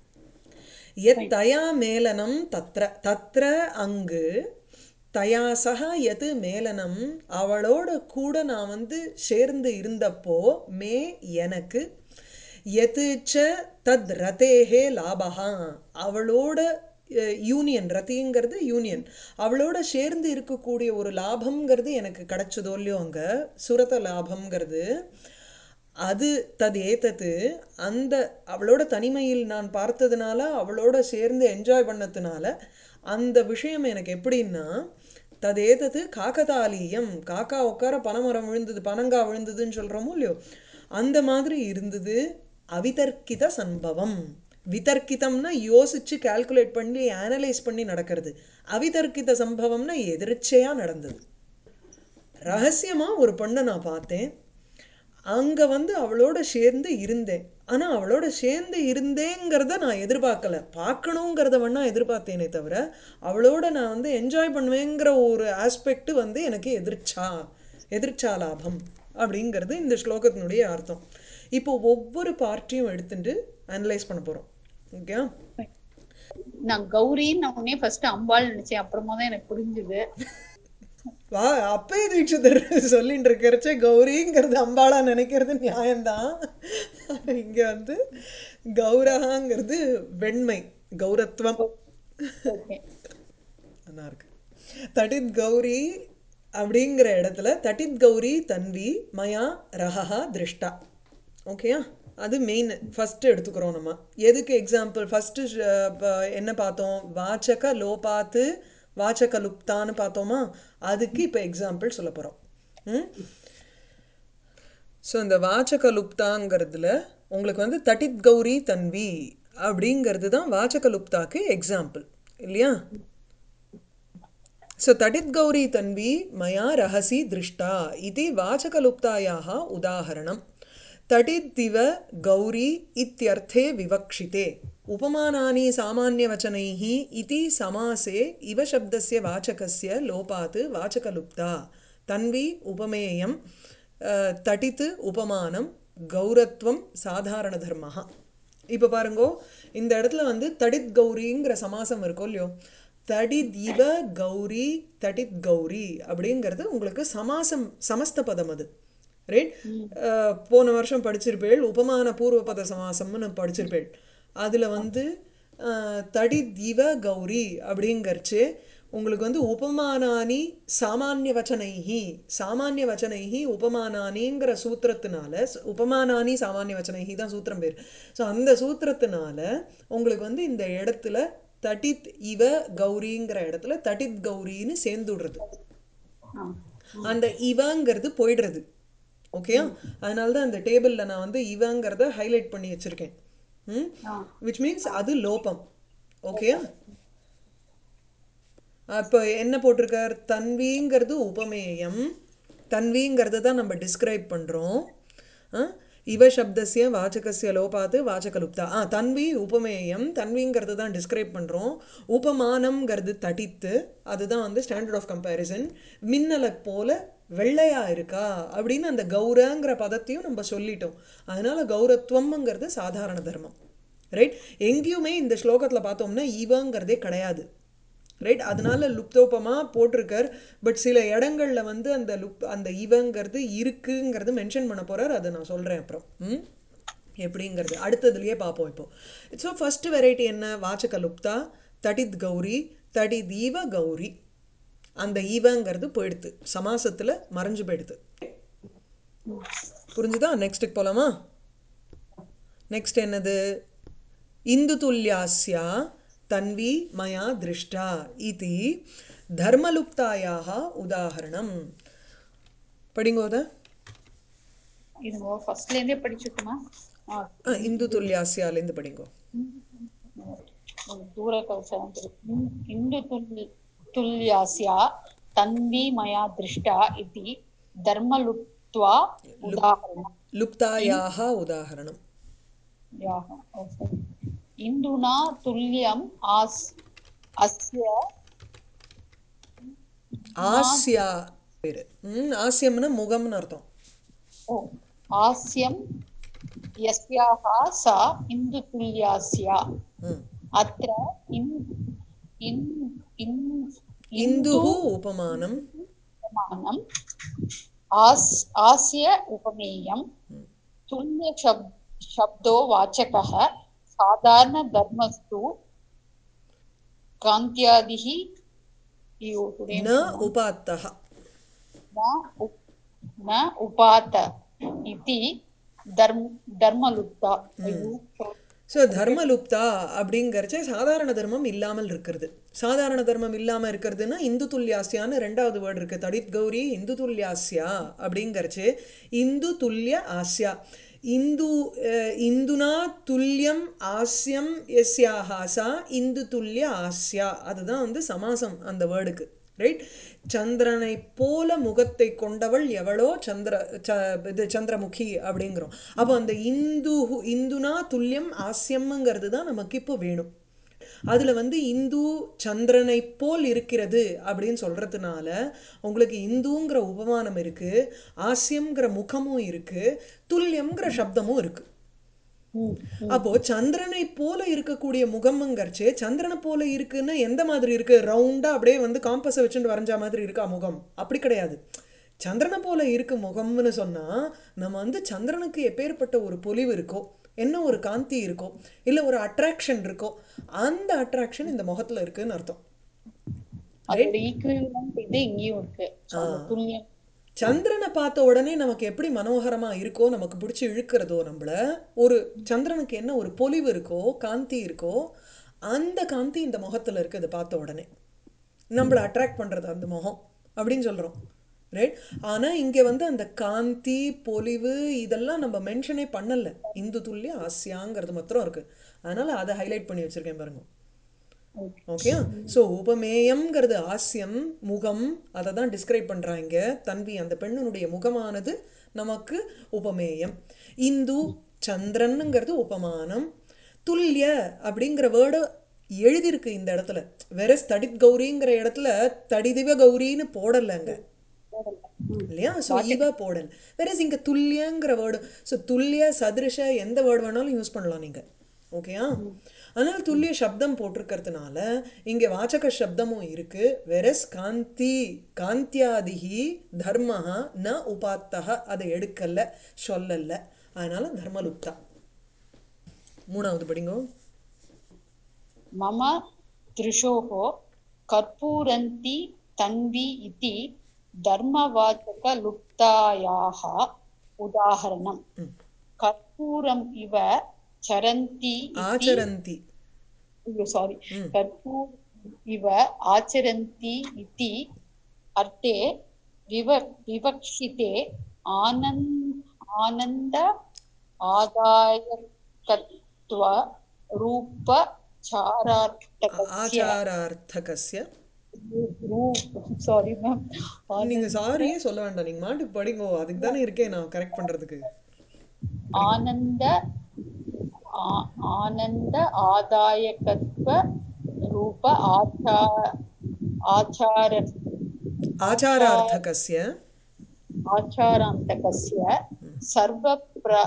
எத் தயா மேலனம் தத்ர தத்ர அங்கு தயா சக எது மேலனம் அவளோட கூட நான் வந்து சேர்ந்து இருந்தப்போ மே எனக்கு எது ச தத் ரதேஹே லாபகா அவளோட யூனியன் ரத்திங்கிறது யூனியன் அவளோட சேர்ந்து இருக்கக்கூடிய ஒரு லாபம்ங்கிறது எனக்கு கிடைச்சதோ இல்லையோ அங்கே சுரத லாபம்ங்கிறது அது தது ஏத்தது அந்த அவளோட தனிமையில் நான் பார்த்ததுனால அவளோட சேர்ந்து என்ஜாய் பண்ணதுனால அந்த விஷயம் எனக்கு எப்படின்னா ததேதது காக்கதாலீயம் காக்கா உட்கார பனைமரம் விழுந்தது பனங்கா விழுந்ததுன்னு சொல்கிறோமோ இல்லையோ அந்த மாதிரி இருந்தது அவிதர்க்கித சம்பவம் விதர்க்கிதம்னா யோசிச்சு கால்குலேட் பண்ணி ஆனலைஸ் பண்ணி நடக்கிறது அவிதர்க்கித சம்பவம்னா எதிர்ச்சையாக நடந்தது ரகசியமாக ஒரு பொண்ணை நான் பார்த்தேன் அங்கே வந்து அவளோட சேர்ந்து இருந்தேன் ஆனால் அவளோட சேர்ந்து இருந்தேங்கிறத நான் எதிர்பார்க்கல பார்க்கணுங்கிறத வேணா எதிர்பார்த்தேனே தவிர அவளோட நான் வந்து என்ஜாய் பண்ணுவேங்கிற ஒரு ஆஸ்பெக்ட் வந்து எனக்கு எதிர்ச்சா எதிர்ச்சா லாபம் அப்படிங்கிறது இந்த ஸ்லோகத்தினுடைய அர்த்தம் இப்போ ஒவ்வொரு பார்ட்டியும் எடுத்துட்டு அனலைஸ் பண்ண போகிறோம் ஓகே நான் கௌரின்னு உடனே ஃபர்ஸ்ட் அம்பாள் நினைச்சேன் அப்புறமா தான் எனக்கு புரிஞ்சுது வா அப்பயே தீட்சிதர் சொல்லிட்டு இருக்கிறச்ச கௌரிங்கிறது அம்பாளா நினைக்கிறது நியாயம்தான் இங்க வந்து கௌரகாங்கிறது வெண்மை கௌரத்வம் நல்லா இருக்கு தட்டித் கௌரி அப்படிங்கிற இடத்துல தட்டித் கௌரி தன்வி மயா ரஹா திருஷ்டா ஓகேயா அது மெயின் ஃபஸ்ட்டு எடுத்துக்கிறோம் நம்ம எதுக்கு எக்ஸாம்பிள் ஃபஸ்ட்டு என்ன பார்த்தோம் வாச்சக லோபாத்து வாச்சக லுப்தான்னு பார்த்தோமா அதுக்கு இப்போ எக்ஸாம்பிள் சொல்ல போகிறோம் ம் ஸோ இந்த வாச்சக லுப்தாங்கிறதுல உங்களுக்கு வந்து தட்டித் கௌரி தன்வி அப்படிங்கிறது தான் வாச்சக லுப்தாக்கு எக்ஸாம்பிள் இல்லையா ஸோ தட்டித் கௌரி தன்வி மயா ரகசி திருஷ்டா இது வாச்சகலுப்தாயாக உதாகரணம் तटिदिव गौरी इत्यर्थे विवक्षिते उपमानानि सामान्यवचनैः इति समासे इव शब्दस्य वाचकस्य लोपात् वाचकलुप्ता तन्वी उपमेयं तटित् उपमानं கௌரத்வம் சாதாரண தர்மஹா இப்போ பாருங்கோ இந்த இடத்துல வந்து தடித் கௌரிங்கிற சமாசம் இருக்கும் இல்லையோ தடித் இவ கௌரி தடித் கௌரி அப்படிங்கிறது உங்களுக்கு சமாசம் சமஸ்த பதம் அது ரைட் போன வருஷம் படிச்சிருப்பேள் உபமான பூர்வ பத சமாசம்னு படிச்சிருப்பேள் அதில் வந்து தடி திவ கௌரி அப்படிங்கறச்சு உங்களுக்கு வந்து உபமானானி சாமானிய வச்சனைஹி சாமானிய வச்சனைஹி உபமானானிங்கிற சூத்திரத்தினால உபமானானி சாமானிய வச்சனைஹி தான் சூத்திரம் பேர் ஸோ அந்த சூத்திரத்தினால உங்களுக்கு வந்து இந்த இடத்துல தட்டித் இவ கௌரிங்கிற இடத்துல தட்டித் கௌரின்னு சேர்ந்து விடுறது அந்த இவங்கிறது போயிடுறது ஓகேயா அதனால தான் அந்த டேபிளில் நான் வந்து இவங்கிறத ஹைலைட் பண்ணி வச்சுருக்கேன் ம் விச் மீன்ஸ் அது லோபம் ஓகேயா அப்போ என்ன போட்டிருக்கார் தன்விங்கிறது உபமேயம் தன்விங்கிறது தான் நம்ம டிஸ்கிரைப் பண்ணுறோம் இவ சப்தசிய வாச்சகசிய லோபாத்து வாச்சகலுப்தா ஆ தன்வி உபமேயம் தன்விங்கிறது தான் டிஸ்கிரைப் பண்ணுறோம் உபமானம்ங்கிறது தட்டித்து அதுதான் வந்து ஸ்டாண்டர்ட் ஆஃப் கம்பேரிசன் மின்னலை போல வெள்ளையா இருக்கா அப்படின்னு அந்த கௌரங்கிற பதத்தையும் நம்ம சொல்லிட்டோம் அதனால கௌரத்வம்ங்கிறது சாதாரண தர்மம் ரைட் எங்கேயுமே இந்த ஸ்லோகத்தில் பார்த்தோம்னா ஈவங்கிறதே கிடையாது ரைட் அதனால லுப்தோப்பமா போட்டிருக்கார் பட் சில இடங்கள்ல வந்து அந்த லுப் அந்த இவங்கிறது இருக்குங்கிறது மென்ஷன் பண்ண போறார் அதை நான் சொல்றேன் அப்புறம் ம் எப்படிங்கிறது அடுத்ததுலயே பார்ப்போம் இப்போ ஸோ ஃபர்ஸ்ட் வெரைட்டி என்ன வாச்சக லுப்தா தடித் கௌரி தடி தீவ கௌரி அந்த ஈவங்கிறது போயிடுது சமாசத்தில் மறைஞ்சு போயிடுது புரிஞ்சுதா நெக்ஸ்ட்டுக்கு போகலாமா நெக்ஸ்ட் என்னது இந்து துல்யாஸ்யா தன்வி மயா திருஷ்டா இது தர்மலுப்தாயாக உதாகரணம் படிங்கோத இது ஃபர்ஸ்ட்ல இருந்தே படிச்சுட்டுமா இந்து துல்யாஸ்யாலேருந்து படிங்கோ ದೂರ ಕೌಶಲ ಇಂದು ತುಲ್ ತುಲ್ಯಾಸ್ಯ ತನ್ವಿ ಮಯಾ ದೃಷ್ಟ ಇತಿ ಧರ್ಮಲುಪ್ತ್ವಾ ಉದಾಹರಣ லுப்தாயாக உதாகரணம் ಯಾಹ ಓಕೆ. ಇಂದುನಾ ತುಲ್ಯಂ ಆಸ್ ಅಸ್ಯ ஆஸ்யா பேரு ம் ஆஸ்யம்னா முகம்னு அர்த்தம் ಓ ಹಾಸ್ಯಂ ಯಸ್ಯಾಹ ಸಾ ಇಂದು ತುಲ್ಯಾಸ್ಯ ம் ಅತ್ರ ಇನ್ ಇನ್ ಇನ್ இந்துஹு உபமானம் ఉపమానం ఆస్ ఆస్య ఉపమేయం తుల్య శబ్ శబ్దో వాచకः సాధారణ ధర్మస్తు కాంత్యాదిః ఇయో ந உபாத்தः न उप न उपात इति धर्म धर्मलुप्ता अयो ஸோ தர்மலுப்தா அப்படிங்கிறச்சே சாதாரண தர்மம் இல்லாமல் இருக்கிறது சாதாரண தர்மம் இல்லாமல் இருக்கிறதுனா இந்து துல்யாஸ்யான்னு ரெண்டாவது வேர்டு இருக்கு தடித் கௌரி இந்து துல்யாஸ்யா அப்படிங்கிறச்சே இந்து துல்லிய ஆஸ்யா இந்து அஹ், இந்துனா துல்லியம் ஆஸ்யம் எஸ்யாஹா சா இந்து துல்லிய ஆஸ்யா அதுதான் வந்து சமாசம் அந்த வேர்டுக்கு ரைட் சந்திரனை போல முகத்தை கொண்டவள் எவளோ சந்திர ச இது சந்திரமுகி அப்படிங்கிறோம் அப்போ அந்த இந்து இந்துனா துல்லியம் ஆஸ்யம்ங்கிறது தான் நமக்கு இப்போ வேணும் அதில் வந்து இந்து சந்திரனை போல் இருக்கிறது அப்படின்னு சொல்கிறதுனால உங்களுக்கு இந்துங்கிற உபமானம் இருக்குது ஆஸ்யம்ங்கிற முகமும் இருக்குது துல்லியம்ங்கிற சப்தமும் இருக்குது அப்போ சந்திரனை போல இருக்கக்கூடிய முகம்ங்கிறச்சே சந்திரனை போல இருக்குன்னா எந்த மாதிரி இருக்கு ரவுண்டா அப்படியே வந்து காம்பஸை வச்சுட்டு வரைஞ்ச மாதிரி இருக்கா முகம் அப்படி கிடையாது சந்திரனை போல இருக்கு முகம்னு சொன்னா நம்ம வந்து சந்திரனுக்கு எப்பேற்பட்ட ஒரு பொலிவு இருக்கோ என்ன ஒரு காந்தி இருக்கோ இல்ல ஒரு அட்ராக்ஷன் இருக்கோ அந்த அட்ராக்ஷன் இந்த முகத்துல இருக்குன்னு அர்த்தம் அதோட ஈக்குவலன்ட் இது இங்கேயும் இருக்கு So, அந்த துல்லியம் சந்திரனை பார்த்த உடனே நமக்கு எப்படி மனோகரமா இருக்கோ நமக்கு பிடிச்சி இழுக்கிறதோ நம்மள ஒரு சந்திரனுக்கு என்ன ஒரு பொலிவு இருக்கோ காந்தி இருக்கோ அந்த காந்தி இந்த முகத்துல இருக்கு அதை பார்த்த உடனே நம்மளை அட்ராக்ட் பண்றது அந்த முகம் அப்படின்னு சொல்றோம் ரைட் ஆனா இங்க வந்து அந்த காந்தி பொலிவு இதெல்லாம் நம்ம மென்ஷனே பண்ணல இந்து துல்லிய ஆசியாங்கிறது மாத்திரம் இருக்கு அதனால அதை ஹைலைட் பண்ணி வச்சிருக்கேன் பாருங்க ஓகே ஸோ உபமேயம்ங்கிறது ஆஸ்யம் முகம் அதை தான் டிஸ்கிரைப் பண்ணுறாங்க தன்வி அந்த பெண்ணினுடைய முகமானது நமக்கு உபமேயம் இந்து சந்திரனுங்கிறது உபமானம் துல்லிய அப்படிங்கிற வேர்டு எழுதியிருக்கு இந்த இடத்துல வேற தடித் கௌரிங்கிற இடத்துல தடிதிவ கௌரின்னு போடலைங்க இல்லையா ஸோ இவ போடல் வேற இங்க துல்லியங்கிற வேர்டு ஸோ துல்லிய சதிருஷ எந்த வேர்டு வேணாலும் யூஸ் பண்ணலாம் நீங்க ஓகேயா அதனால துல்லிய சப்தம் போட்டிருக்கிறதுனால இங்க வாச்சக சப்தமும் இருக்கு வெரஸ் காந்தி காந்தியாதிகி தர்மஹா ந உபாத்தக அதை எடுக்கல சொல்லல அதனால தர்மலுப்தா மூணாவது படிங்கோ मम दृशोः कर्पूरन्ति तन्वी इति धर्मवाचकलुप्तायाः उदाहरणम् कर्पूरम् इव चरन्ति ஆச்சரந்தி सारी कर्पूर इव आचरन्ति इति अर्थे विव विवक्षिते आनन् आनन्द आदायकत्व रूपचारार्थकस्य ஆச்சாரார்த்தகஸ்ய சாரி மேம் நீங்க சாரியே சொல்ல வேண்டாம் நீங்க மாட்டுக்கு படிங்கோ அதுக்கு தானே இருக்கேன் நான் கரெக்ட் பண்றதுக்கு ஆனந்த ஆ- ஆனந்த ஆதாயகத்வ ரூப ஆச்சா ஆச்சார ஆச்சாரார்த்தகஸ்ய ஆச்சாராந்தகस्य சர்வ பிர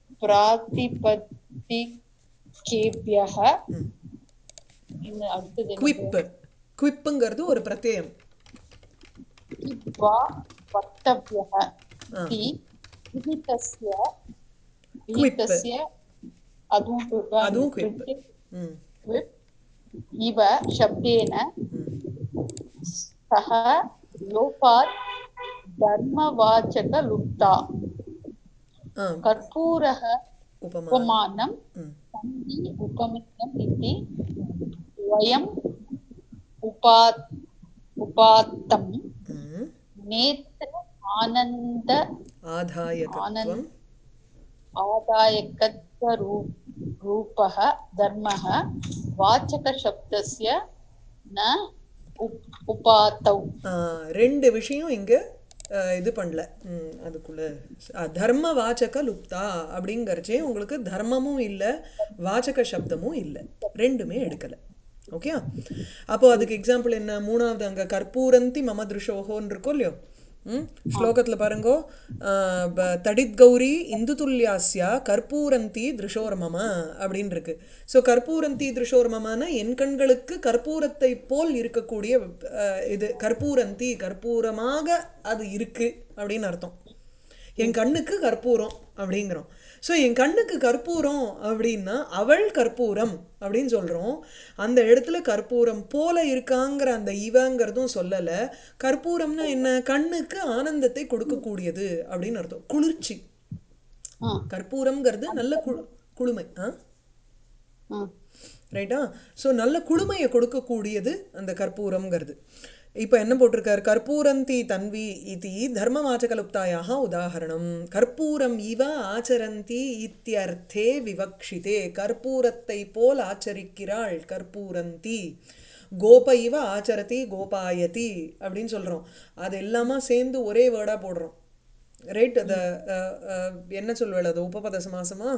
பிராதிபதிகேபியः இந்த அடுத்தது என்ன? குவிப் குவிப்புங்கிறது ஒரு பிரத்யயம் वा वक्तव्यः इति विहितस्य Quip. ஈட்டஸ்ய அதுவும் quip ஆ? அதுவும் quip. quip. ம் quip. இவ சப்தேன ம் सः लोपात् धर्मवाचकलुप्ता ஆ कर्पूरः உபமா उपमानं ம் सन्धि उपमेयम् इति वयम् उपात् उपात्तम् ம் नेत्र आनन्द ஆதாயகத்துவம் आदायकत्वरूपः धर्मः वाचकशब्दस्य न उप- उपातौ ஆ, ரெண்டு விஷயம் இங்க ஆ, இது பண்ணல ம், அதுக்குள்ள ஆ, தர்ம வாச்சக லுப்தா அப்படிங்கறச்சே உங்களுக்கு தர்மமும் இல்லை வாச்சக சப்தமும் இல்லை ரெண்டுமே எடுக்கல ஓகே அப்போ அதுக்கு எக்ஸாம்பிள் என்ன மூணாவது அங்க கற்பூரந்தி மம திருஷோஹோன்னு இருக்கோ இல்லையோ ம் ஸ்லோகத்தில் பாருங்கோ ஆ, ப- தடித் கௌரி இந்து துல்லியாஸ்யா கற்பூரந்தி திருஷோர்மம அப்படின்னு இருக்கு ஸோ கற்பூரந்தி திருஷோர்மமான என் கண்களுக்கு கற்பூரத்தை போல் இருக்கக்கூடிய ஆ, இது கற்பூரந்தி கற்பூரமாக அது இருக்கு அப்படின்னு அர்த்தம் என் கண்ணுக்கு கற்பூரம் அப்படிங்கிறோம் ஸோ என் கண்ணுக்கு கற்பூரம் அப்படின்னா அவள் கற்பூரம் அப்படின்னு சொல்கிறோம் அந்த இடத்துல கற்பூரம் போல இருக்காங்கிற அந்த இவங்கிறதும் சொல்லலை கற்பூரம்னா என்ன கண்ணுக்கு ஆனந்தத்தை கொடுக்கக்கூடியது அப்படின்னு அர்த்தம் குளிர்ச்சி ஆ, கற்பூரம்ங்கிறது நல்ல கு குளுமை ஆ ஆ, ரைட்டா ஸோ நல்ல குளுமையை கொடுக்கக்கூடியது அந்த கற்பூரம்ங்கிறது இப்போ என்ன போட்டிருக்கார் கற்பூரந்தி தன்வி இதி தர்மவாச்சகலுப்தாயாக உதாகரணம் கற்பூரம் இவ ஆச்சரந்தி இத்தியர்த்தே விவக்ஷிதே கற்பூரத்தை போல் ஆச்சரிக்கிறாள் கற்பூரந்தி கோப இவ ஆச்சரதி கோபாயதி அப்படின்னு சொல்கிறோம் அது எல்லாமே சேர்ந்து ஒரே வேர்டாக போடுறோம் ரைட் அதை என்ன சொல்வேள் அது உபபத சமாசமா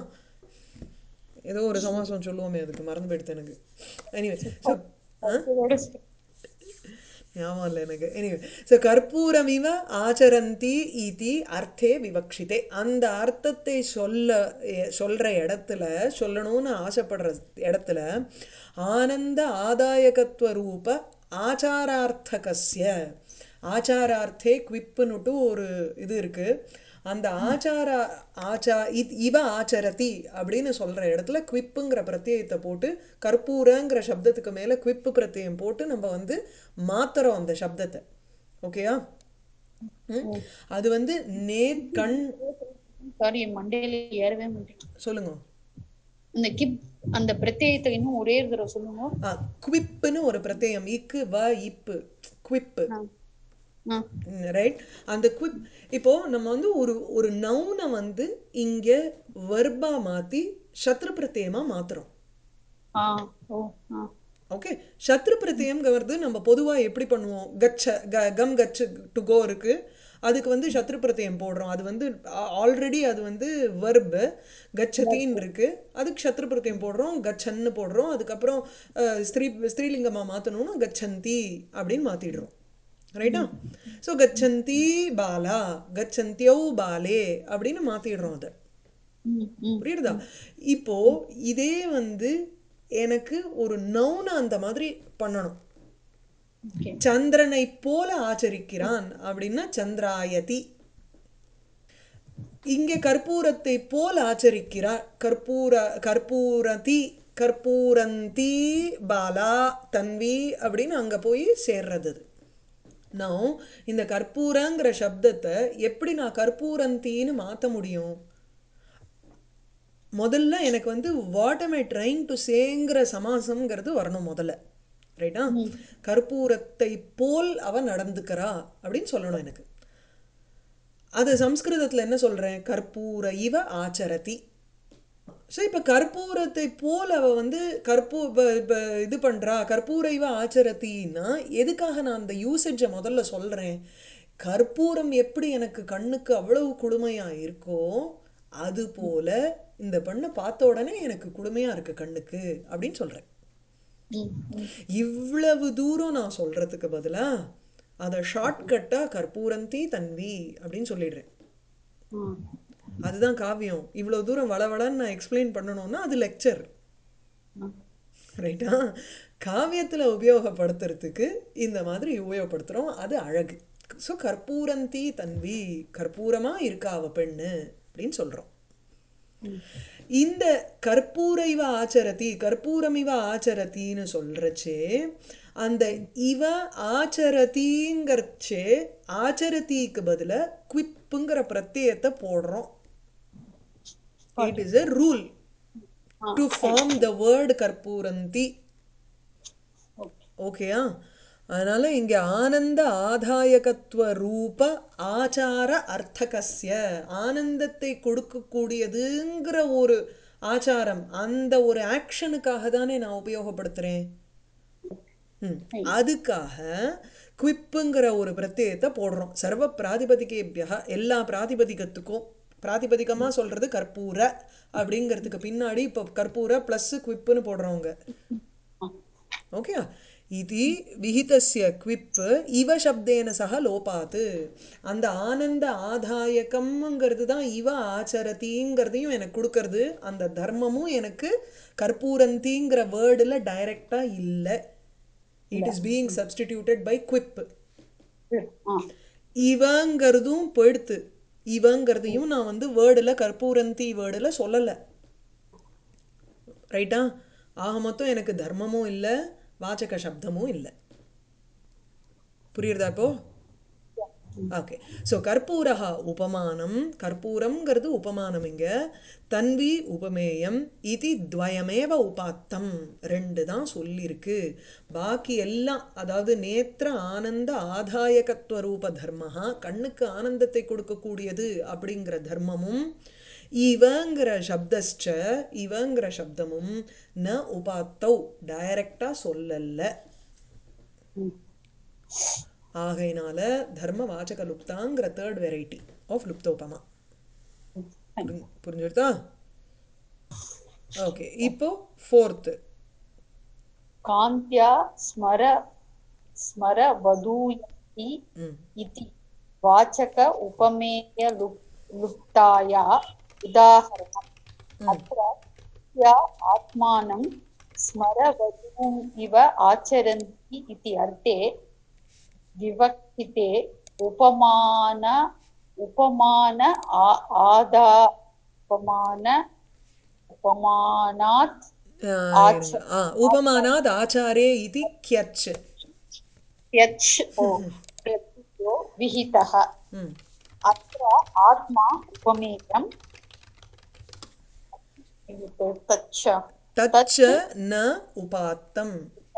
ஏதோ ஒரு சமாசம் சொல்லுவோமே அதுக்கு மறந்து போயிடுது எனக்கு எனிவே ஸோ இதோட சரி. ஞாபகம் இல்லை எனக்கு எனிவே ஸோ கற்பூரமிவ ஆச்சரந்தி இதி அர்த்தே விவக்ஷிதே அந்த அர்த்தத்தை சொல்ல எ- சொல்ற இடத்துல சொல்லணும்னு ஆசைப்படுற இடத்துல ஆனந்த ஆதாயகத்துவ ரூப ஆச்சாரார்த்தகஸ்ய ஆச்சாரார்த்தே குவிப்புன்னுட்டு ஒரு இது இருக்கு அந்த ஆச்சார ஆச்சா இத் இவ ஆச்சரதி அப்படின்னு சொல்ற இடத்துல குவிப்புங்கிற பிரத்யயத்தை போட்டு கற்பூரங்கிற சப்தத்துக்கு மேல குவிப்பு பிரத்யயம் போட்டு நம்ம வந்து மாத்துறோம் அந்த சப்தத்தை ஓகேயா ம்? அது வந்து நேர் கண் சாரி என் மண்டையில ஏறவே மாட்டேங்குது சொல்லுங்க அந்த கிப் அந்த பிரத்யேகத்தை இன்னும் ஒரே ஒரு தடவை சொல்லுங்க ஆ குவிப்புன்னு ஒரு பிரத்யயம் இக்கு வ இப்பு குவிப்பு ஆ, ஆ, ரைட் அந்த குவிப் இப்போ நம்ம வந்து ஒரு ஒரு நவுனை வந்து இங்க வெர்பா மாத்தி சத்ரு பிரத்யயமா மாத்துறோம் ஆ, ஓ, ஆ, ஓகே சத்ரு பிரத்யம்ங்கிறது நம்ம பொதுவா எப்படி பண்ணுவோம் கச்ச க கம் கச்சு டு கோ இருக்கு அதுக்கு வந்து சத்ரு பிரத்யம் போடுறோம் அது வந்து ஆல்ரெடி அது வந்து வெர்பு கச்சத்தின்னு இருக்கு அதுக்கு சத்ரு பிரத்யம் போடுறோம் கச்சன்னு போடுறோம் அதுக்கப்புறம் அஹ், ஸ்திரீ ஸ்திரீலிங்கமா மாத்தணும்னா கச்சந்தி அப்படின்னு மாத்திடுறோம் ரைட்டா ஸோ கச்சந்தி பாலா கச்சந்தியோ பாலே அப்படின்னு மாத்திடுறோம் அதை ம், ம், புரியுறதா இப்போ இதே வந்து எனக்கு ஒரு நவுனை அந்த மாதிரி பண்ணணும் ஓகே சந்திரனை போல ஆச்சரிக்கிறான் அப்படின்னா சந்திராயதி இங்கே கற்பூரத்தை போல் ஆச்சரிக்கிறார் கற்பூர கற்பூரதி கற்பூரந்தி பாலா தன்வி அப்படின்னு அங்க போய் சேர்றது அது. நான் இந்த கற்பூரங்கிற சப்தத்தை எப்படி நான் கற்பூரந்தின்னு மாத்த முடியும் முதல்ல எனக்கு வந்து what am I trying to சேங்கிற சமாசம்ங்கிறது வரணும் முதல்ல ரைட்டா கற்பூரத்தை போல் அவ நடந்துக்கிறா அப்படின்னு சொல்லணும் எனக்கு அது சம்ஸ்கிருதத்துல என்ன சொல்றேன் கற்பூர இவ ஆச்சரதி ஸோ இப்போ கற்பூரத்தை போல் அவ வந்து கற்பூ இப்ப இப்ப இது பண்றா கற்பூர இவ ஆச்சரத்தின்னா எதுக்காக நான் அந்த யூசேஜை முதல்ல சொல்றேன் கற்பூரம் எப்படி எனக்கு கண்ணுக்கு அவ்வளவு குளுமையா இருக்கோ அது போல இந்த பெண்ணை பார்த்த உடனே எனக்கு குளுமையா இருக்கு கண்ணுக்கு அப்படின்னு சொல்றேன் ம், ம், இவ்வளவு தூரம் நான் சொல்றதுக்கு பதிலா அதை ஷார்ட்கட்டா கற்பூரந்தி தன்வி அப்படின்னு சொல்லிடுறேன் ஆ, அதுதான் காவியம் இவ்வளவு தூரம் வளவளன்னு நான் எக்ஸ்பிளைன் பண்ணணும்னா அது லெக்சர் ஆ. ரைட்டா காவியத்துல உபயோகப்படுத்துறதுக்கு இந்த மாதிரி உபயோகப்படுத்துறோம் அது அழகு ஸோ கற்பூரந்தி தன்வி கற்பூரமா இருக்கா அவ பெண்ணு அப்படின்னு சொல்றோம் இந்த கற்பூர இவ ஆச்சரதி கற்பூரமிவ ஆச்சரத்தின்னு சொல்றச்சே அந்த இவ ஆச்சரதிங்கிறச்சே ஆச்சரதிக்கு பதிலா குவிப்புங்கிற பிரत्यயத்தை போடுறோம் it is a rule ah, to form the word கற்பூரந்தி okay. ஓகேயா அதனால இங்க ஆனந்த ஆதாயகத்துவ ரூப ஆச்சார அர்த்தகஸ்ய ஆனந்தத்தை கொடுக்கக்கூடியதுங்கிற ஒரு ஆச்சாரம் அந்த ஒரு ஆக்ஷனுக்காக தானே நான் உபயோகப்படுத்துறேன் ம். அதுக்காக குவிப்புங்கிற ஒரு பிரत्यயத்தை போடுறோம் சர்வ பிராதிபதிகேபியா எல்லா பிராதிபதிகத்துக்கும் பிராதிபதிகமா சொல்றது கற்பூர அப்படிங்கிறதுக்கு பின்னாடி இப்போ கற்பூர ப்ளஸ் குவிப்புன்னு போடுறவங்க ஓகே இது விஹிதஸ்ய குவிப் இவ சப்தேன சக லோபாத்து அந்த ஆனந்த ஆதாயகம்ங்கிறது தான் இவ ஆச்சரதிங்கிறதையும் எனக்கு கொடுக்கறது அந்த தர்மமும் எனக்கு கற்பூரந்திங்கிற வேர்டில் டைரக்டாக இல்லை it is being substituted by குவிப் ஆ, இவங்கிறதும் போயிடுத்து இவங்கிறதையும் நான் வந்து வேர்டில் கற்பூரந்தி வேர்டில் சொல்லலை ரைட்டா ஆக மொத்தம் எனக்கு தர்மமும் இல்லை வாச்சக சப்தமும் இல்லை புரியுறதா இப்போ ஓகே ஸோ கற்பூரஹ உபமானம் கற்பூரம்ங்கிறது உபமானம் இங்க தன்வி உபமேயம் இது துவயமேவ உபாத்தம் ரெண்டு தான் சொல்லியிருக்கு பாக்கி எல்லாம் அதாவது நேத்திர ஆனந்த ஆதாயகத்துவ ரூப தர்மஹா கண்ணுக்கு ஆனந்தத்தை கொடுக்கக்கூடியது அப்படிங்கிற தர்மமும் இவங்கிற சப்தஸ்ச இவங்கிற சப்தமும் ந உபாத்தௌ டைரக்டா சொல்லல ம். ஆகையினால தர்ம வாச்சக லுப்தாங்கிற தேர்ட் வெரைட்டி ஆஃப் லுப்தோபமா புரிஞ்சு- புரிஞ்சுடுதா ஓகே இப்போ ஃபோர்த்து कान्त्या स्मर स्मर वधूयति ம் इति वाचक उपमेय लुप् लुप्ताया उदाहरणम् अत्र या आत्मानं स्मरवधूम् इव आचरन्ति इति अर्थे विवक्षिते उपमान उपमान आ- आदा उपमान उपमानात् ஆ, இருங்க. ஆ, உபமானாத் ஆச்சாரே இது கியச் यच् ओ प्रत्ययो विहितः ம் अत्र आत्मा उपमेयम् तच्च தச்ச ந உபாத்தம்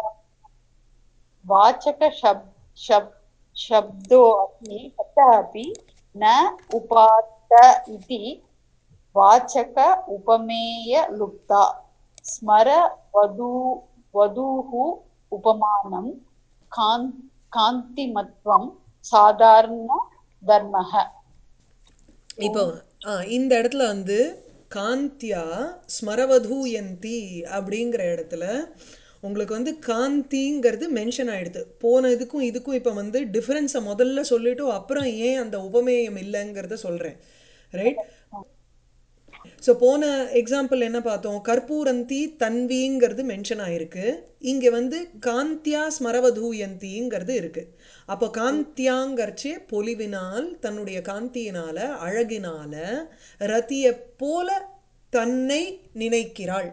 वाचकशब् शब् शब्दो अपि तथापि न उपात्त इति वाचक उपमेयलुप्ता स्मर वधू वधूः उपमानं कान् कान्तिमत्वं साधारणधर्मः இப்போ ஆ, இந்த இடத்துல வந்து காந்தியா ஸ்மரவதூயந்தி அப்படிங்கிற இடத்துல உங்களுக்கு வந்து காந்திங்கிறது மென்ஷன் ஆயிடுது போன இதுக்கும் இதுக்கும் இப்போ வந்து டிஃபரன்ஸை முதல்ல சொல்லிட்டு அப்புறம் ஏன் அந்த உபமேயம் இல்லைங்கிறத சொல்கிறேன் ரைட் ஸோ போன எக்ஸாம்பிள் என்ன பார்த்தோம் கற்பூரந்தி தன்விங்கிறது மென்ஷன் ஆயிருக்கு இங்கே வந்து காந்தியா ஸ்மரவதூயந்திங்கிறது இருக்கு அப்போ காந்தியாங்கர்ச்சே பொலிவினால் தன்னுடைய காந்தியினால அழகினால ரதியை போல தன்னை நினைக்கிறாள்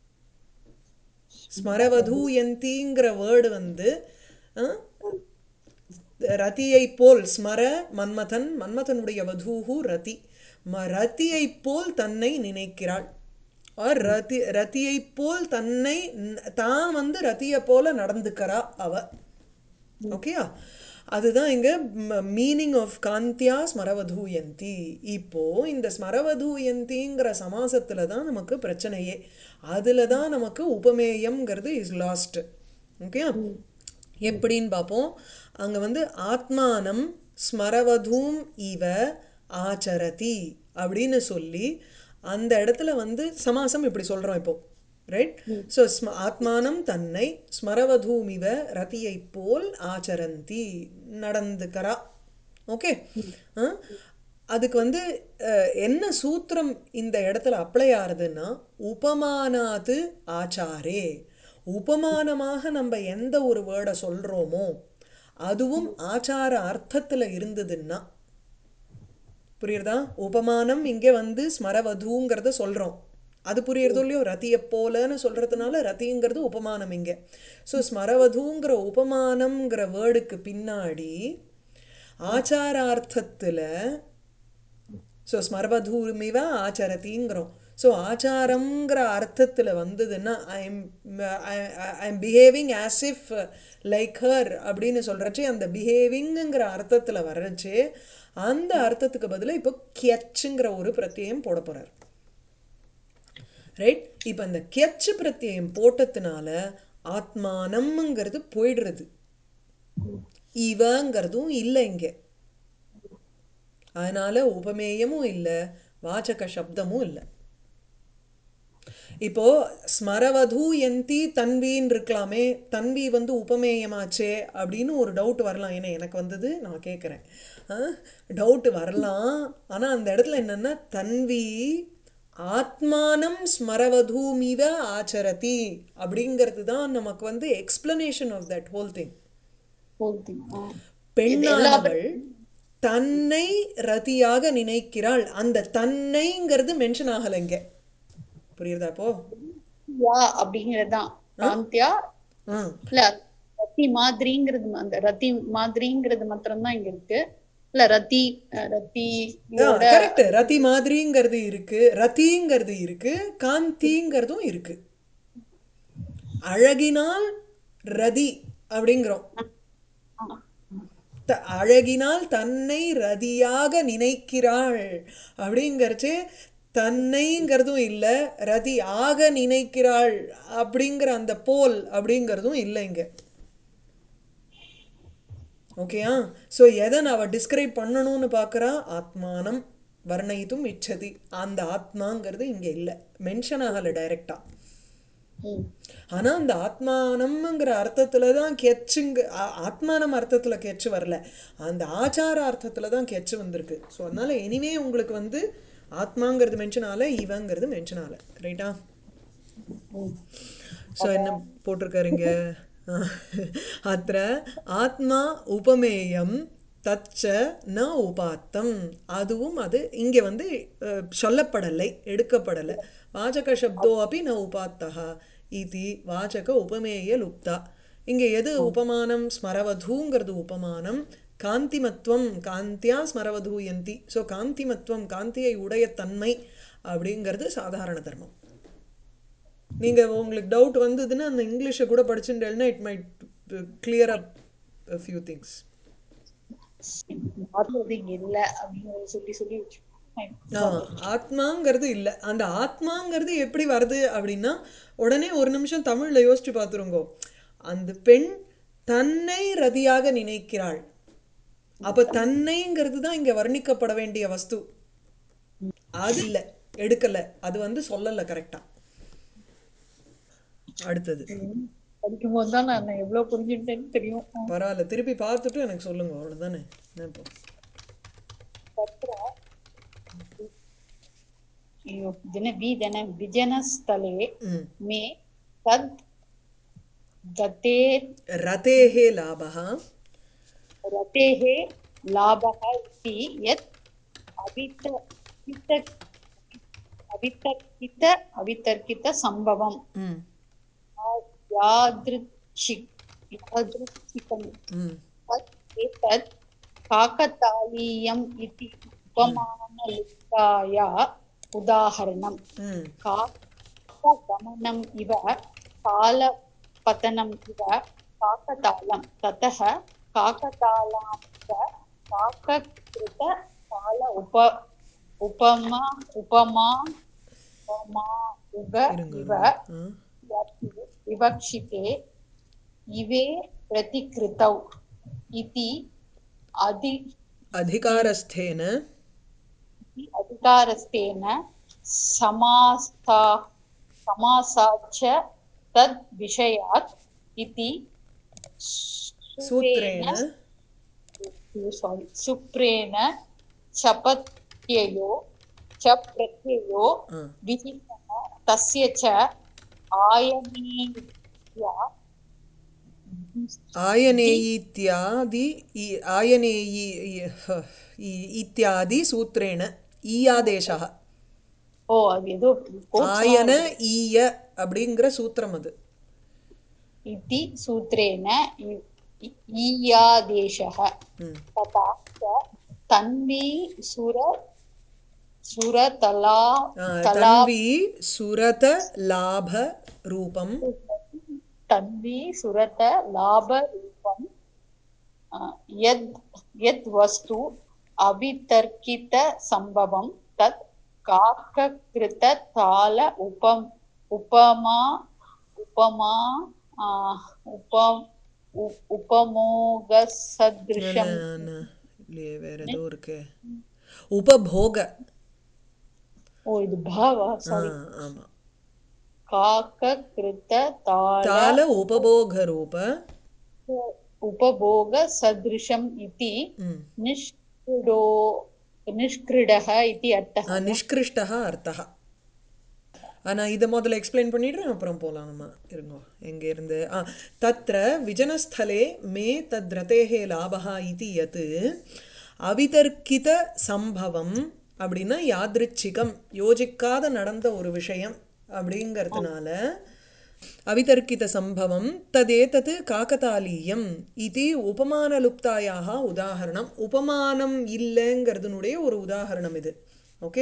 ஸ்மரவதூயந்திங்கிற வேர்டு வந்து அஹ், ரதியை போல் ஸ்மர மன்மதன் மன்மதனுடைய வதூஹு ரதி ம ரதியை போல் தன்னை நினைக்கிறாள் ஆர் ரதி ரதியை போல் தன்னை ந- தான் வந்து ரதியை போல நடந்துக்கிறா அவ ஓகேயா அதுதான் இங்க மீனிங் ஆஃப் காந்தியா ஸ்மரவதூயந்தி இப்போ இந்த ஸ்மரவதூயந்திங்கிற சமாசத்துல தான் நமக்கு பிரச்சனையே அதுல தான் நமக்கு உபமேயம்ங்கிறது இஸ் லாஸ்ட் ஓகேயா எப்படின்னு பார்ப்போம் அங்க வந்து ஆத்மானம் ஸ்மரவதூம் இவ ஆச்சரதி அப்படின்னு சொல்லி அந்த இடத்துல வந்து சமாசம் இப்படி சொல்றோம் இப்போ ரைட் ஸோ ஸ்ம ஆத்மானம் தன்னை ஸ்மரவதூமிவ ரதியை போல் ஆச்சரந்தி நடந்துக்கிறா ஓகே அதுக்கு வந்து அஹ், என்ன சூத்திரம் இந்த இடத்துல அப்ளை ஆகுதுன்னா உபமானாத்து ஆச்சாரே உபமானமாக நம்ம எந்த ஒரு வேர்டை சொல்றோமோ அதுவும் ஆச்சார அர்த்தத்துல இருந்ததுன்னா புரியுறதா உபமானம் இங்கே வந்து ஸ்மரவதுங்கிறத சொல்கிறோம் அது புரியுறதோ இல்லையோ ரத்தியை போலன்னு சொல்கிறதுனால ரத்திங்கிறது உபமானம் இங்கே ஸோ ஸ்மரவதுங்கிற உபமானம்ங்கிற வேர்டுக்கு பின்னாடி ஆச்சாரார்த்தத்தில் ஸோ ஸ்மரவதூமிவ ஆச்சரதிங்கிறோம் ஸோ ஆச்சாரங்கிற அர்த்தத்தில் வந்ததுன்னா I am I am behaving as if like her அப்படின்னு சொல்கிறச்சே அந்த பிஹேவிங்குங்கிற அர்த்தத்தில் வர்றச்சே அந்த அர்த்தத்துக்கு பதிலாக இப்போ கியச்சுங்கிற ஒரு பிரத்யயம் போட போகிறார் ரைட் இப்போ அந்த கியச்சு பிரத்யயம் போட்டதுனால ஆத்மானம்ங்கிறது போயிடுறது இவங்கிறதும் இல்லை இங்கே அதனால உபமேயமும் இல்லை வாச்சக சப்தமும் இல்லை இப்போ ஸ்மரவது எந்தி தன்வின்னு இருக்கலாமே தன்வி வந்து உபமேயமாச்சே அப்படின்னு ஒரு டவுட் வரலாம் ஏன்னா எனக்கு வந்தது நான் கேட்குறேன் டவுட் வரலாம் ஆனால் அந்த இடத்துல என்னென்னா தன்வி ஆத்மானம் ஸ்மரவதூமிவ ஆச்சரதி அப்படிங்கிறது தான் நமக்கு வந்து explanation of that whole thing whole thing. Ah. பெண்ணானவள் தன்னை ரதியாக நினைக்கிறாள் அந்த தன்னைங்கிறது மென்ஷன் ஆகலை இங்க புரியுறதா இப்போ யா அப்படிங்கறதுதான் காந்தியா ஆ இல்ல ரத்தி மாதிரிங்கிறது அந்த ரத்தி மாதிரிங்கிறது மாத்திரம்தான் இங்க இருக்கு இல்ல ரத்தி அஹ், ரத்தி கரெக்ட் ரதி மாதிரிங்கிறது இருக்கு ரதிங்கிறது இருக்கு காந்திங்கிறதும் இருக்கு அழகினால் ரதி அப்படிங்கிறோம் த- அழகினால் தன்னை ரதியாக நினைக்கிறாள் அப்படிங்கிறச்சு தன்னைங்கிறதும் இல்லை ரதி ஆக நினைக்கிறாள் அப்படிங்கிற அந்த போல் அப்படிங்கிறதும் இல்லை இங்க ஓகேயா ஸோ எதை நான் அவள் டிஸ்கிரைப் பண்ணணும்னு பார்க்குறா ஆத்மானம் வர்ணயித்தும் இச்சதி அந்த ஆத்மாங்கிறது இங்கே இல்லை மென்ஷன் ஆகலை டைரெக்டாக ம். ஆனா அந்த ஆத்மானம்ங்கிற அர்த்தத்துல தான் கெச்சுங்க ஆ- ஆத்மானம் அர்த்தத்துல கெச்சு வரல அந்த ஆச்சார அர்த்தத்துல தான் கெச்சு வந்திருக்கு ஸோ அதனால எனிவே உங்களுக்கு வந்து ஆத்மாங்கிறது மென்ஷன் ஆகல இவங்கிறது மென்ஷன் ஆகல ரைட்டா ஸோ என்ன போட்டிருக்காருங்க அத்த ஆத்மா உபமேயம் தச்ச ந உபாத்தம் அதுவும் அது இங்கே வந்து அஹ், சொல்லப்படலை எடுக்கப்படலை வாச்சக சப்தோ அப்படி ந உபாத்தா இது வாச்சக உபமேய லுப்தா இங்கே எது உபமானம் ஸ்மரவதூங்கிறது உபமானம் காந்திமத்துவம் காந்தியா ஸ்மரவதூயந்தி ஸோ காந்திமத்துவம் காந்தியை உடைய தன்மை அப்படிங்கிறது சாதாரண தர்மம் நீங்க உங்களுக்கு டவுட் வந்ததுன்னா அந்த இங்கிலீஷை கூட படிச்சுட்டேன்னா it might clear up few things அது இங்க இல்ல அப்படின்னு சொல்லி சொல்லி வச்சிருக்கோம் ஆத்மாங்கிறது இல்லை அந்த ஆத்மாங்கிறது எப்படி வருது அப்படின்னா உடனே ஒரு நிமிஷம் தமிழ்ல யோசிச்சு பார்த்துருங்கோ அந்த பெண் தன்னை ரதியாக நினைக்கிறாள் அப்ப தன்னைங்கிறது தான் இங்க வர்ணிக்கப்பட வேண்டிய வஸ்து அது இல்லை எடுக்கல அது வந்து சொல்லல கரெக்டா அடுத்தது படிக்கும்போது தான் நான் எவ்வளவு புரிஞ்சுட்டேன்னு தெரியும் பரவாயில்ல திருப்பி பார்த்துட்டு எனக்கு சொல்லுங்க அவ்வளவுதானே என்ன இப்போ तत्र यो जन विजन विजनस्थले ம் मे तद् दते रतेः लाभः रतेः लाभः इति यत् अवित अवित अवितर्कित अवितर्कितसम्भवम् ம் यादृच्छिक यादृच्छिकं ம் तत् एतत् काकतालीयम् इति उपमानलिप्ताया उदाहरणम् ம் काकगमनम् इव कालपतनम् इव काकतालं ततः काकतालान्त काककृत काल उप उपमा उपमा उपमा इव இருங்க इव ஆ यत् विवक्षिते इवे प्रतिकृतौ इति अधि अधिकारस्थेन इति अधिकारस्तेन समास्था समासाच्च तद् विषयात् इति सूत्रेण सारी सुप्रेण चपत्ययो च प्रत्ययो ஆ विहितः तस्य च आयनीया आयनेयीत्यादि इ- आयनेयी इ- ह- इ- इत्यादि सूत्रेण ஈயாதேசः ஓ அது ஏதோ quotes ஆயன ஈய அப்படிங்கிற சூத்திரம் அது इति सूत्रेण इ- इ- ईयादेशः ம். तथा च तन्वी सुर सुरतला ஆ, तला தன்வி சுரத லாப ரூபம் तन्वी सुरत लाभरूपं अ, यद् यद् वस्तु अवितर्कितसम्भवं तत् काककृतताल उपम उपमा उपमा अ, उप उ- उपमोगसदृशं இல்லையே வேற ஏதோ இருக்கு உபபோக ஓ இது பாவா ஆ, சாரி ஆமா काककृतताल தால உபபோக ரூப उपभोगसदृशम् इति ம். निष्क्रिडो निष्क्रिडः इति अर्थः ஆ, நிஷ்கிருஷ்டः அர்த்தः நான் இதை முதல்ல எக்ஸ்பிளைன் பண்ணிடுறேன் அப்புறம் போகலாம் நம்ம இருங்கோ எங்கே இருந்து ஆ தத்ர விஜனஸ்தலே மே தத் ரதேஹே லாபஹா இது யத் அவிதர்க்கித சம்பவம் அப்படின்னா யாதிருச்சிகம் யோசிக்காத நடந்த ஒரு விஷயம் அப்படிங்கிறதுனால அவிதர்க்கித சம்பவம் ததேதத் காக்கதாலீயம் இது உபமானலுப்தாயாக உதாகரணம் உபமானம் இல்லைங்கிறதுனுடைய ஒரு உதாகரணம் இது ஓகே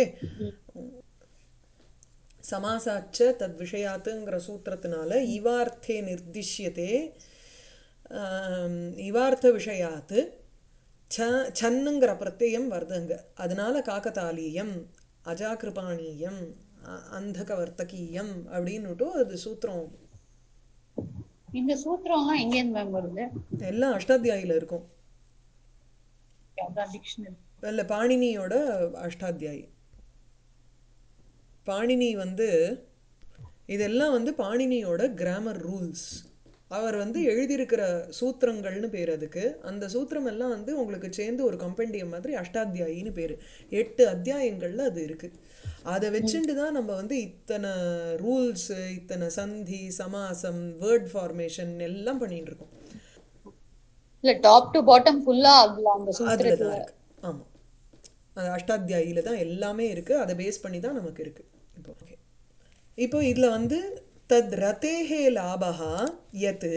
சமாசாச்ச தத் விஷயாத்துங்கிற சூத்திரத்தினால இவார்த்தே நிர்திஷ்யத்தே ஆம், இவார்த்த விஷயாத்து ச சன்னுங்கிற பிரत्यயம் வருதுங்க அதனால காக்கதாலீயம் அஜாகிருபாணீயம் அ- அந்தகவர்த்தகீயம் அப்படின்னுட்டு அது சூத்திரம் இந்த சூத்திரம்லாம் எங்கேருந்து மேம் வருது எல்லாம் அஷ்டாத்தியாயில இருக்கும் அதான் டிக்ஷனரி இல்லை பாணினியோட அஷ்டாத்தியாயி பாணினி வந்து இதெல்லாம் வந்து பாணினியோட கிராமர் ரூல்ஸ் அவர் வந்து எழுதியிருக்கிற சூத்திரங்கள்னு பேர் அதுக்கு அந்த சூத்திரம் எல்லாம் வந்து உங்களுக்கு சேர்ந்து ஒரு கம்பெண்டியம் மாதிரி அஷ்டாத்தியாயின்னு பேர் எட்டு அத்தியாயங்கள்ல அது இருக்கு அதை வச்சுட்டு தான் நம்ம வந்து இத்தனை ரூல்ஸ் இத்தனை சந்தி சமாசம் வேர்ட் ஃபார்மேஷன் எல்லாம் பண்ணிட்டு இருக்கோம் இல்ல டாப் டு பாட்டம் ஃபுல்லா அதுல அந்த அதில் சூத்திரத்துல தான் இருக்கு ஆமாம் அது அஷ்டாத்தியாயில தான் எல்லாமே இருக்கு அதை பேஸ் பண்ணி தான் நமக்கு இருக்கு இப்போ ஓகே இப்போ இதில் வந்து தத் ரதேஹே லாபகா யத்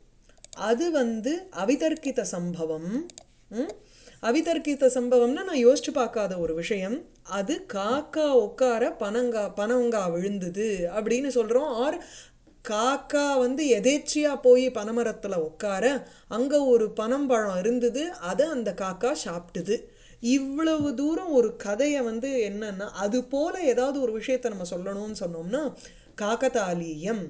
அது வந்து அவிதர்க்கித சம்பவம் ம்? அவிதர்க்கித சம்பவம்னா நான் யோசிச்சு பார்க்காத ஒரு விஷயம் அது காக்கா உட்கார பனங்கா பனங்கா விழுந்தது அப்படின்னு சொல்கிறோம் ஆர் காக்கா வந்து எதேச்சியா போய் பனைமரத்துல உட்கார அங்க ஒரு பனம்பழம் இருந்தது அதை அந்த காக்கா சாப்பிட்டுது இவ்வளவு தூரம் ஒரு கதையை வந்து என்னன்னா அது போல ஏதாவது ஒரு விஷயத்த நம்ம சொல்லணும்னு சொன்னோம்னா காக்கதாலீயம்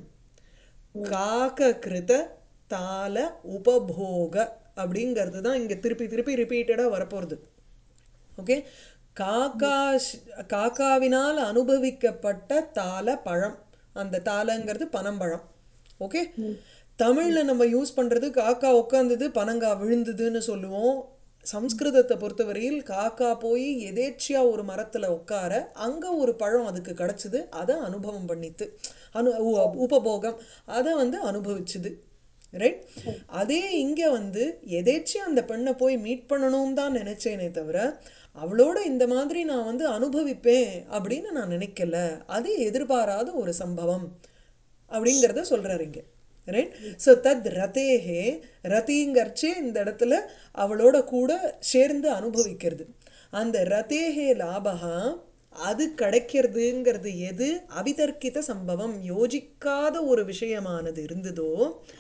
காக்க கிருத தால உபபோக அப்படிங்கிறது தான் இங்க திருப்பி திருப்பி ரிப்பீட்டடாக வரப்போகிறது ஓகே காக்கா ஷ்- காக்காவினால் அனுபவிக்கப்பட்ட தால பழம் அந்த தாளங்கிறது பனம்பழம் ஓகே தமிழ்ல நம்ம யூஸ் பண்றது காக்கா உட்காந்தது பனங்கா விழுந்ததுன்னு சொல்லுவோம் சம்ஸ்கிருதத்தை பொறுத்தவரையில் காக்கா போய் எதேச்சியா ஒரு மரத்துல உட்கார அங்க ஒரு பழம் அதுக்கு கிடைச்சது அதை அனுபவம் பண்ணித்து அனு உ- உபபோகம் அதை வந்து அனுபவிச்சுது ரைட் அதே இங்க வந்து எதேச்சியா அந்த பெண்ணை போய் மீட் பண்ணணும் தான் நினைச்சேனே தவிர அவளோட இந்த மாதிரி நான் வந்து அனுபவிப்பேன் அப்படின்னு நான் நினைக்கல அது எதிர்பாராத ஒரு சம்பவம் அப்படிங்கிறத சொல்றாரு இங்க ரைட் ஸோ தத் ரதேஹே ரதிங்கர்ச்சே இந்த இடத்துல அவளோட கூட சேர்ந்து அனுபவிக்கிறது அந்த ரதேஹே லாபகா அது கிடைக்கிறதுங்கிறது எது அவிதர்க்கித சம்பவம் யோசிக்காத ஒரு விஷயமானது இருந்ததோ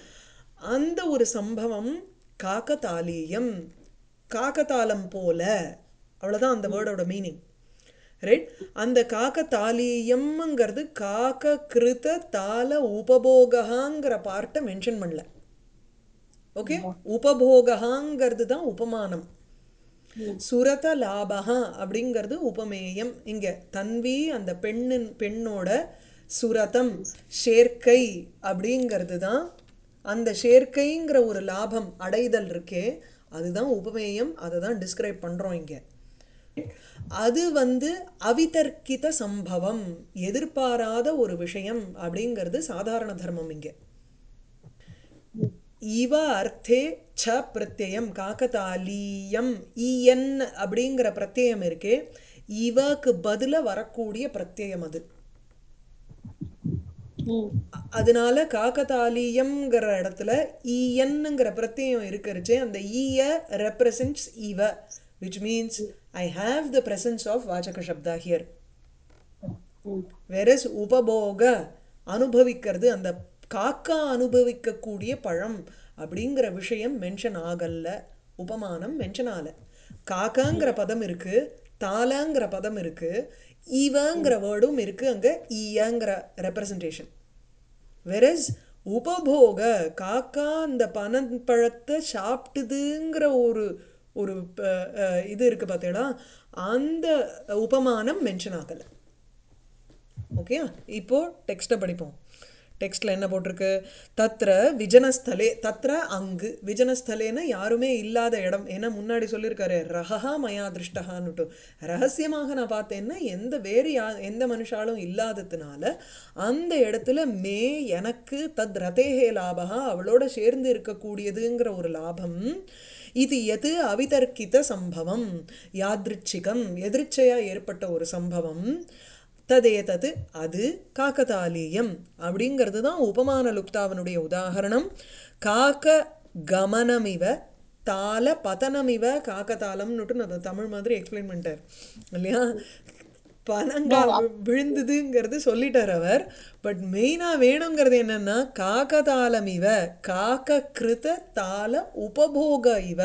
அந்த ஒரு சம்பவம் காக்கதாலீயம் காக்கதாளம் போல அவ்வளவுதான் அந்த வேர்டோட மீனிங் ரைட் அந்த காக்க தாலியம்ங்கிறது காக்க கிருத தால உபபோகங்கிற பார்ட்டை மென்ஷன் பண்ணல ஓகே உபபோகங்கிறது தான் உபமானம் சுரத லாபகா அப்படிங்கிறது உபமேயம் இங்க தன்வி அந்த பெண்ணின் பெண்ணோட சுரதம் சேர்க்கை அப்படிங்கிறது தான் அந்த சேர்க்கைங்கிற ஒரு லாபம் அடைதல் இருக்கே அதுதான் உபமேயம் அதை தான் டிஸ்கிரைப் பண்றோம் இங்க அது வந்து அவிதர்க்கித சம்பவம் எதிர்பாராத ஒரு விஷயம் அப்படிங்கிறது சாதாரண தர்மம் இங்க இவ அர்த்தே ச பிரத்யயம் காக்கதாலீயம் இஎன் அப்படிங்கிற பிரத்யயம் இருக்கே இவக்கு பதிலா வரக்கூடிய பிரத்யயம் அது ம் அ- அதனால காக்கதாலீயம்ங்கிற இடத்துல இஎன்னுங்கிற பிரத்யயம் இருக்கிறச்சே அந்த ஈய ரெப்ரசன்ட்ஸ் இவ which means I have the presence of வாச்சக சப்தா ஹியர் ம் வெரஸ் உபபோக அனுபவிக்கிறது அந்த காக்கா அனுபவிக்கக்கூடிய பழம் அப்படிங்கிற விஷயம் மென்ஷன் ஆகல்ல உபமானம் மென்ஷன் ஆகல காக்காங்கிற பதம் இருக்கு தாலங்கிற பதம் இருக்கு ஈவங்கிற வேர்டும் இருக்கு அங்க ஈயங்கிற ரெப்ரசன்டேஷன் வெரஸ் உபபோக காக்கா அந்த பனம்பழத்தை சாப்பிட்டுதுங்கிற ஒரு ஒரு அஹ், அஹ், இது இருக்கு பார்த்தீங்களா அந்த உபமானம் மென்ஷன் ஆகலை ஓகே இப்போ டெக்ஸ்ட்டை படிப்போம் டெக்ஸ்ட்டில் என்ன போட்டிருக்கு தத்ர விஜனஸ்தலே தத்ர அங்கு விஜனஸ்தலேன்னா யாருமே இல்லாத இடம் ஏன்னா முன்னாடி சொல்லியிருக்காரு ரஹா மயா திருஷ்டகான்னுட்டு ரகசியமாக நான் பார்த்தேன்னா எந்த வேறு யா எந்த மனுஷாலும் இல்லாததுனால அந்த இடத்துல மே எனக்கு தத் ரதேஹே லாபகா அவளோட சேர்ந்து இருக்கக்கூடியதுங்கிற ஒரு லாபம் இது எது அவிதர்க்கித சம்பவம் யாதிருச்சிகம் எதிர்ச்சையா ஏற்பட்ட ஒரு சம்பவம் ததேதது அது காக்கதாலீயம் அப்படிங்கிறது தான் உபமான லுப்தாவனுடைய உதாகரணம் காக்க கமனமிவ தால பதனமிவ காக்கதாளம்னுட்டு நான் தமிழ் மாதிரி எக்ஸ்பிளைன் பண்ணிட்டார் இல்லையா பனங்கா வி- விழுந்ததுங்கிறது சொல்லிட்டார் அவர் பட் மெயினாக வேணுங்கிறது என்னன்னா காக்கதாளம் இவ காக்க கிருத தால உபபோக இவ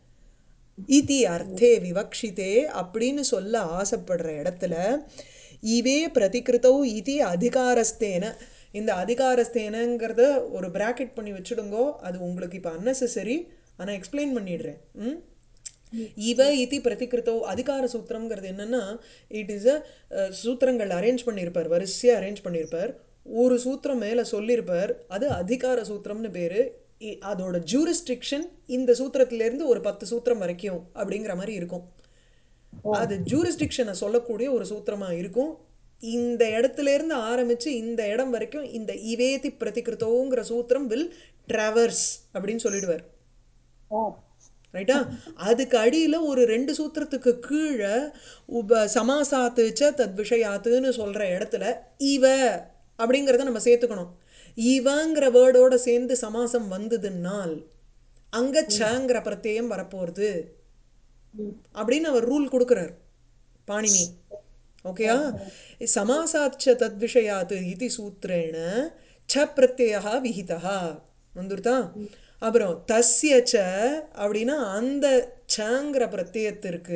இதி அர்த்தே விவக்ஷிதே அப்படின்னு சொல்ல ஆசைப்படுற இடத்துல இவே பிரதிகிருத்தௌ இதி அதிகாரஸ்தேன இந்த அதிகாரஸ்தேனங்கிறத ஒரு பிராக்கெட் பண்ணி வச்சுடுங்கோ அது உங்களுக்கு இப்போ அன்னெசரி ஆனால் எக்ஸ்பிளைன் பண்ணிடுறேன் ம் இவ இதி பிரதிகிருத்தோ அதிகார சூத்திரம்ங்கிறது என்னன்னா இட் இஸ் அ சூத்திரங்கள் அரேஞ்ச் பண்ணியிருப்பார் வரிசையாக அரேஞ்ச் பண்ணியிருப்பார் ஒரு சூத்திரம் மேலே சொல்லியிருப்பார் அது அதிகார சூத்திரம்னு பேர் அதோட ஜூரிஸ்டிக்ஷன் இந்த சூத்திரத்திலேருந்து ஒரு பத்து சூத்திரம் வரைக்கும் அப்படிங்கிற மாதிரி இருக்கும் அது ஜூரிஸ்டிக்ஷனை சொல்லக்கூடிய ஒரு சூத்திரமா இருக்கும் இந்த இடத்துல இருந்து ஆரம்பிச்சு இந்த இடம் வரைக்கும் இந்த இவேதி பிரதிகிருத்தோங்கிற சூத்திரம் வில் ட்ராவர்ஸ் அப்படின்னு சொல்லிடுவார் ஓ ரைட்டா அதுக்கு அடியில் ஒரு ரெண்டு சூத்திரத்துக்கு கீழே உப சமாசாத்து ச தத் விஷயாத்துன்னு சொல்கிற இடத்துல இவ அப்படிங்கிறத நம்ம சேர்த்துக்கணும் இவங்கிற வேர்டோட சேர்ந்து சமாசம் வந்ததுன்னால் அங்க சங்கிற பிரத்யயம் வரப்போகிறது ம் அப்படின்னு அவர் ரூல் கொடுக்குறார் பாணினி ஓகேயா சமாசாச்ச தத்விஷயாத் இது சூத்திரேண ச பிரத்யயா விஹிதா வந்துருதா அப்புறம் தஸ்ய ச அப்படின்னா அந்த சங்கிற பிரத்யத்திற்கு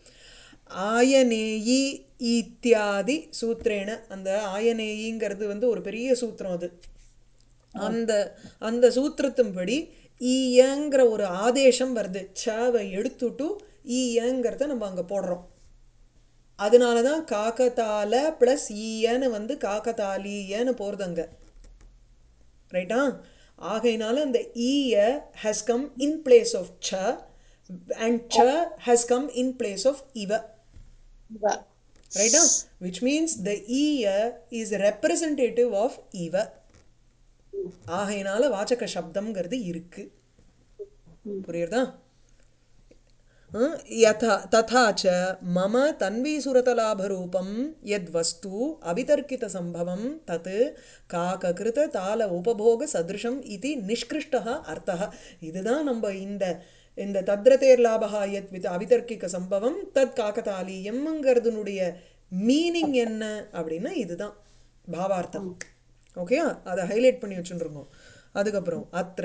ஆயனேயி இத்தியாதி சூத்திரேன அந்த ஆயனேயிங்கிறது வந்து ஒரு பெரிய சூத்திரம் அது அந்த அந்த சூத்திரத்தின்படி ஈயங்கிற ஒரு ஆதேசம் வருது சவை எடுத்துட்டு ஈயங்கிறத நம்ம அங்கே போடுறோம் அதனால தான் காக்கத்தால ப்ளஸ் ஈயன்னு வந்து காக்கத்தாலியன்னு போகிறது அங்கே ரைட்டா ஆகையினால அந்த ஈய has come in place of ச அண்ட் ச has come in place of இவ இவ ரைட்டா விச் மீன்ஸ் த ஈய இஸ் ரெப்ரசன்டேட்டிவ் ஆஃப் இவ ஆகையினால வாச்சக சப்தம்ங்கிறது இருக்கு புரியுறதா ம், யதா ததா ச மம தன்வீசுரதலாபரூபம் யத் வஸ்து அபிதர்க்கிதசம்பவம் தத் காககிருத தால உபபோக சதிருஷம் இது நிஷ்கிருஷ்டः அர்த்தः இதுதான் நம்ம இந்த இந்த தத்ரதேர் லாபகா யத் வித் அபிதர்க்கிக சம்பவம் தத் காக்கதாலீயம்ங்கிறதுனுடைய மீனிங் என்ன அப்படின்னா இதுதான் பாவார்த்தம் ஓகேயா அதை ஹைலைட் பண்ணி வச்சுருக்கோம் அதுக்கப்புறம் அத்த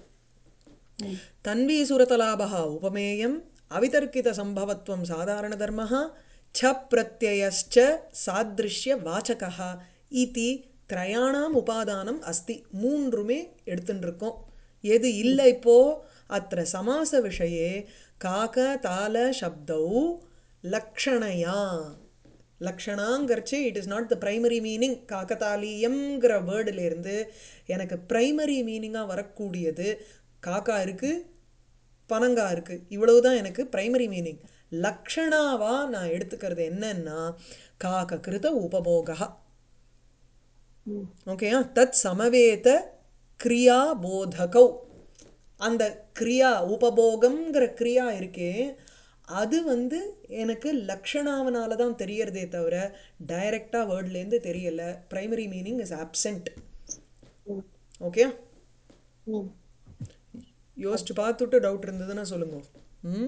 தன்வீசுரதலாபः உபமேயம் அவிதர்க்கிதசம்பவத்வம் சாதாரணதர்மः च प्रत्ययश्च சாதிருஷ்யவாச்சகः இதி திரயாணாம் உபாதானம் அஸ்தி மூன்றுமே எடுத்துட்டு இருக்கோம் எது இல்லை இப்போ அத்த சமாச விஷயே காக தால சப்தௌ லக்ஷணையா லக்ஷணாங்கிறச்சு it is not the primary meaning காக்கத்தாலீயம்ங்கிற வேர்டுலேருந்து எனக்கு ப்ரைமரி மீனிங்காக வரக்கூடியது காக்கா இருக்குது பனங்கா இருக்குது இவ்வளவுதான் எனக்கு ப்ரைமரி மீனிங் லக்ஷணாவா நான் எடுத்துக்கிறது என்னன்னா காக்க கிருத உபபோகா ம் ஓகேயா தத் சமவேத கிரியா போதகௌ அந்த கிரியா உபபோகம்ங்கிற கிரியா இருக்கே அது வந்து எனக்கு லக்ஷணாவனால தான் தெரியறதே தவிர டைரக்டாக வேர்ட்லேருந்து தெரியல primary meaning is absent hmm. Okay hmm. யோசிச்சு பார்த்துட்டு டவுட் இருந்ததுன்னா சொல்லுங்க ம்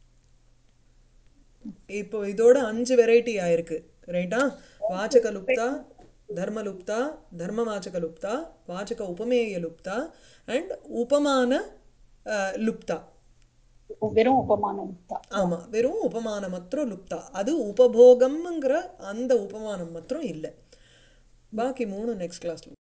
இப்போ இதோட அஞ்சு வெரைட்டி ஆயிருக்கு ரைட்டா வாச்சக லுப்தா தர்மலுப்தா தர்ம வாச்சக லுப்தா வாச்சக உபமேய லுப்தா அண்ட் உபமான அஹ், லுப்தா வெறும் உபமானம் தான் ஆமா வெறும் உபமானம் மாத்திரம் லுப்தா அது உபபோகம்ங்கிற அந்த உபமானம் மாத்திரம் இல்லை பாக்கி மூணு நெக்ஸ்ட் கிளாஸ்ல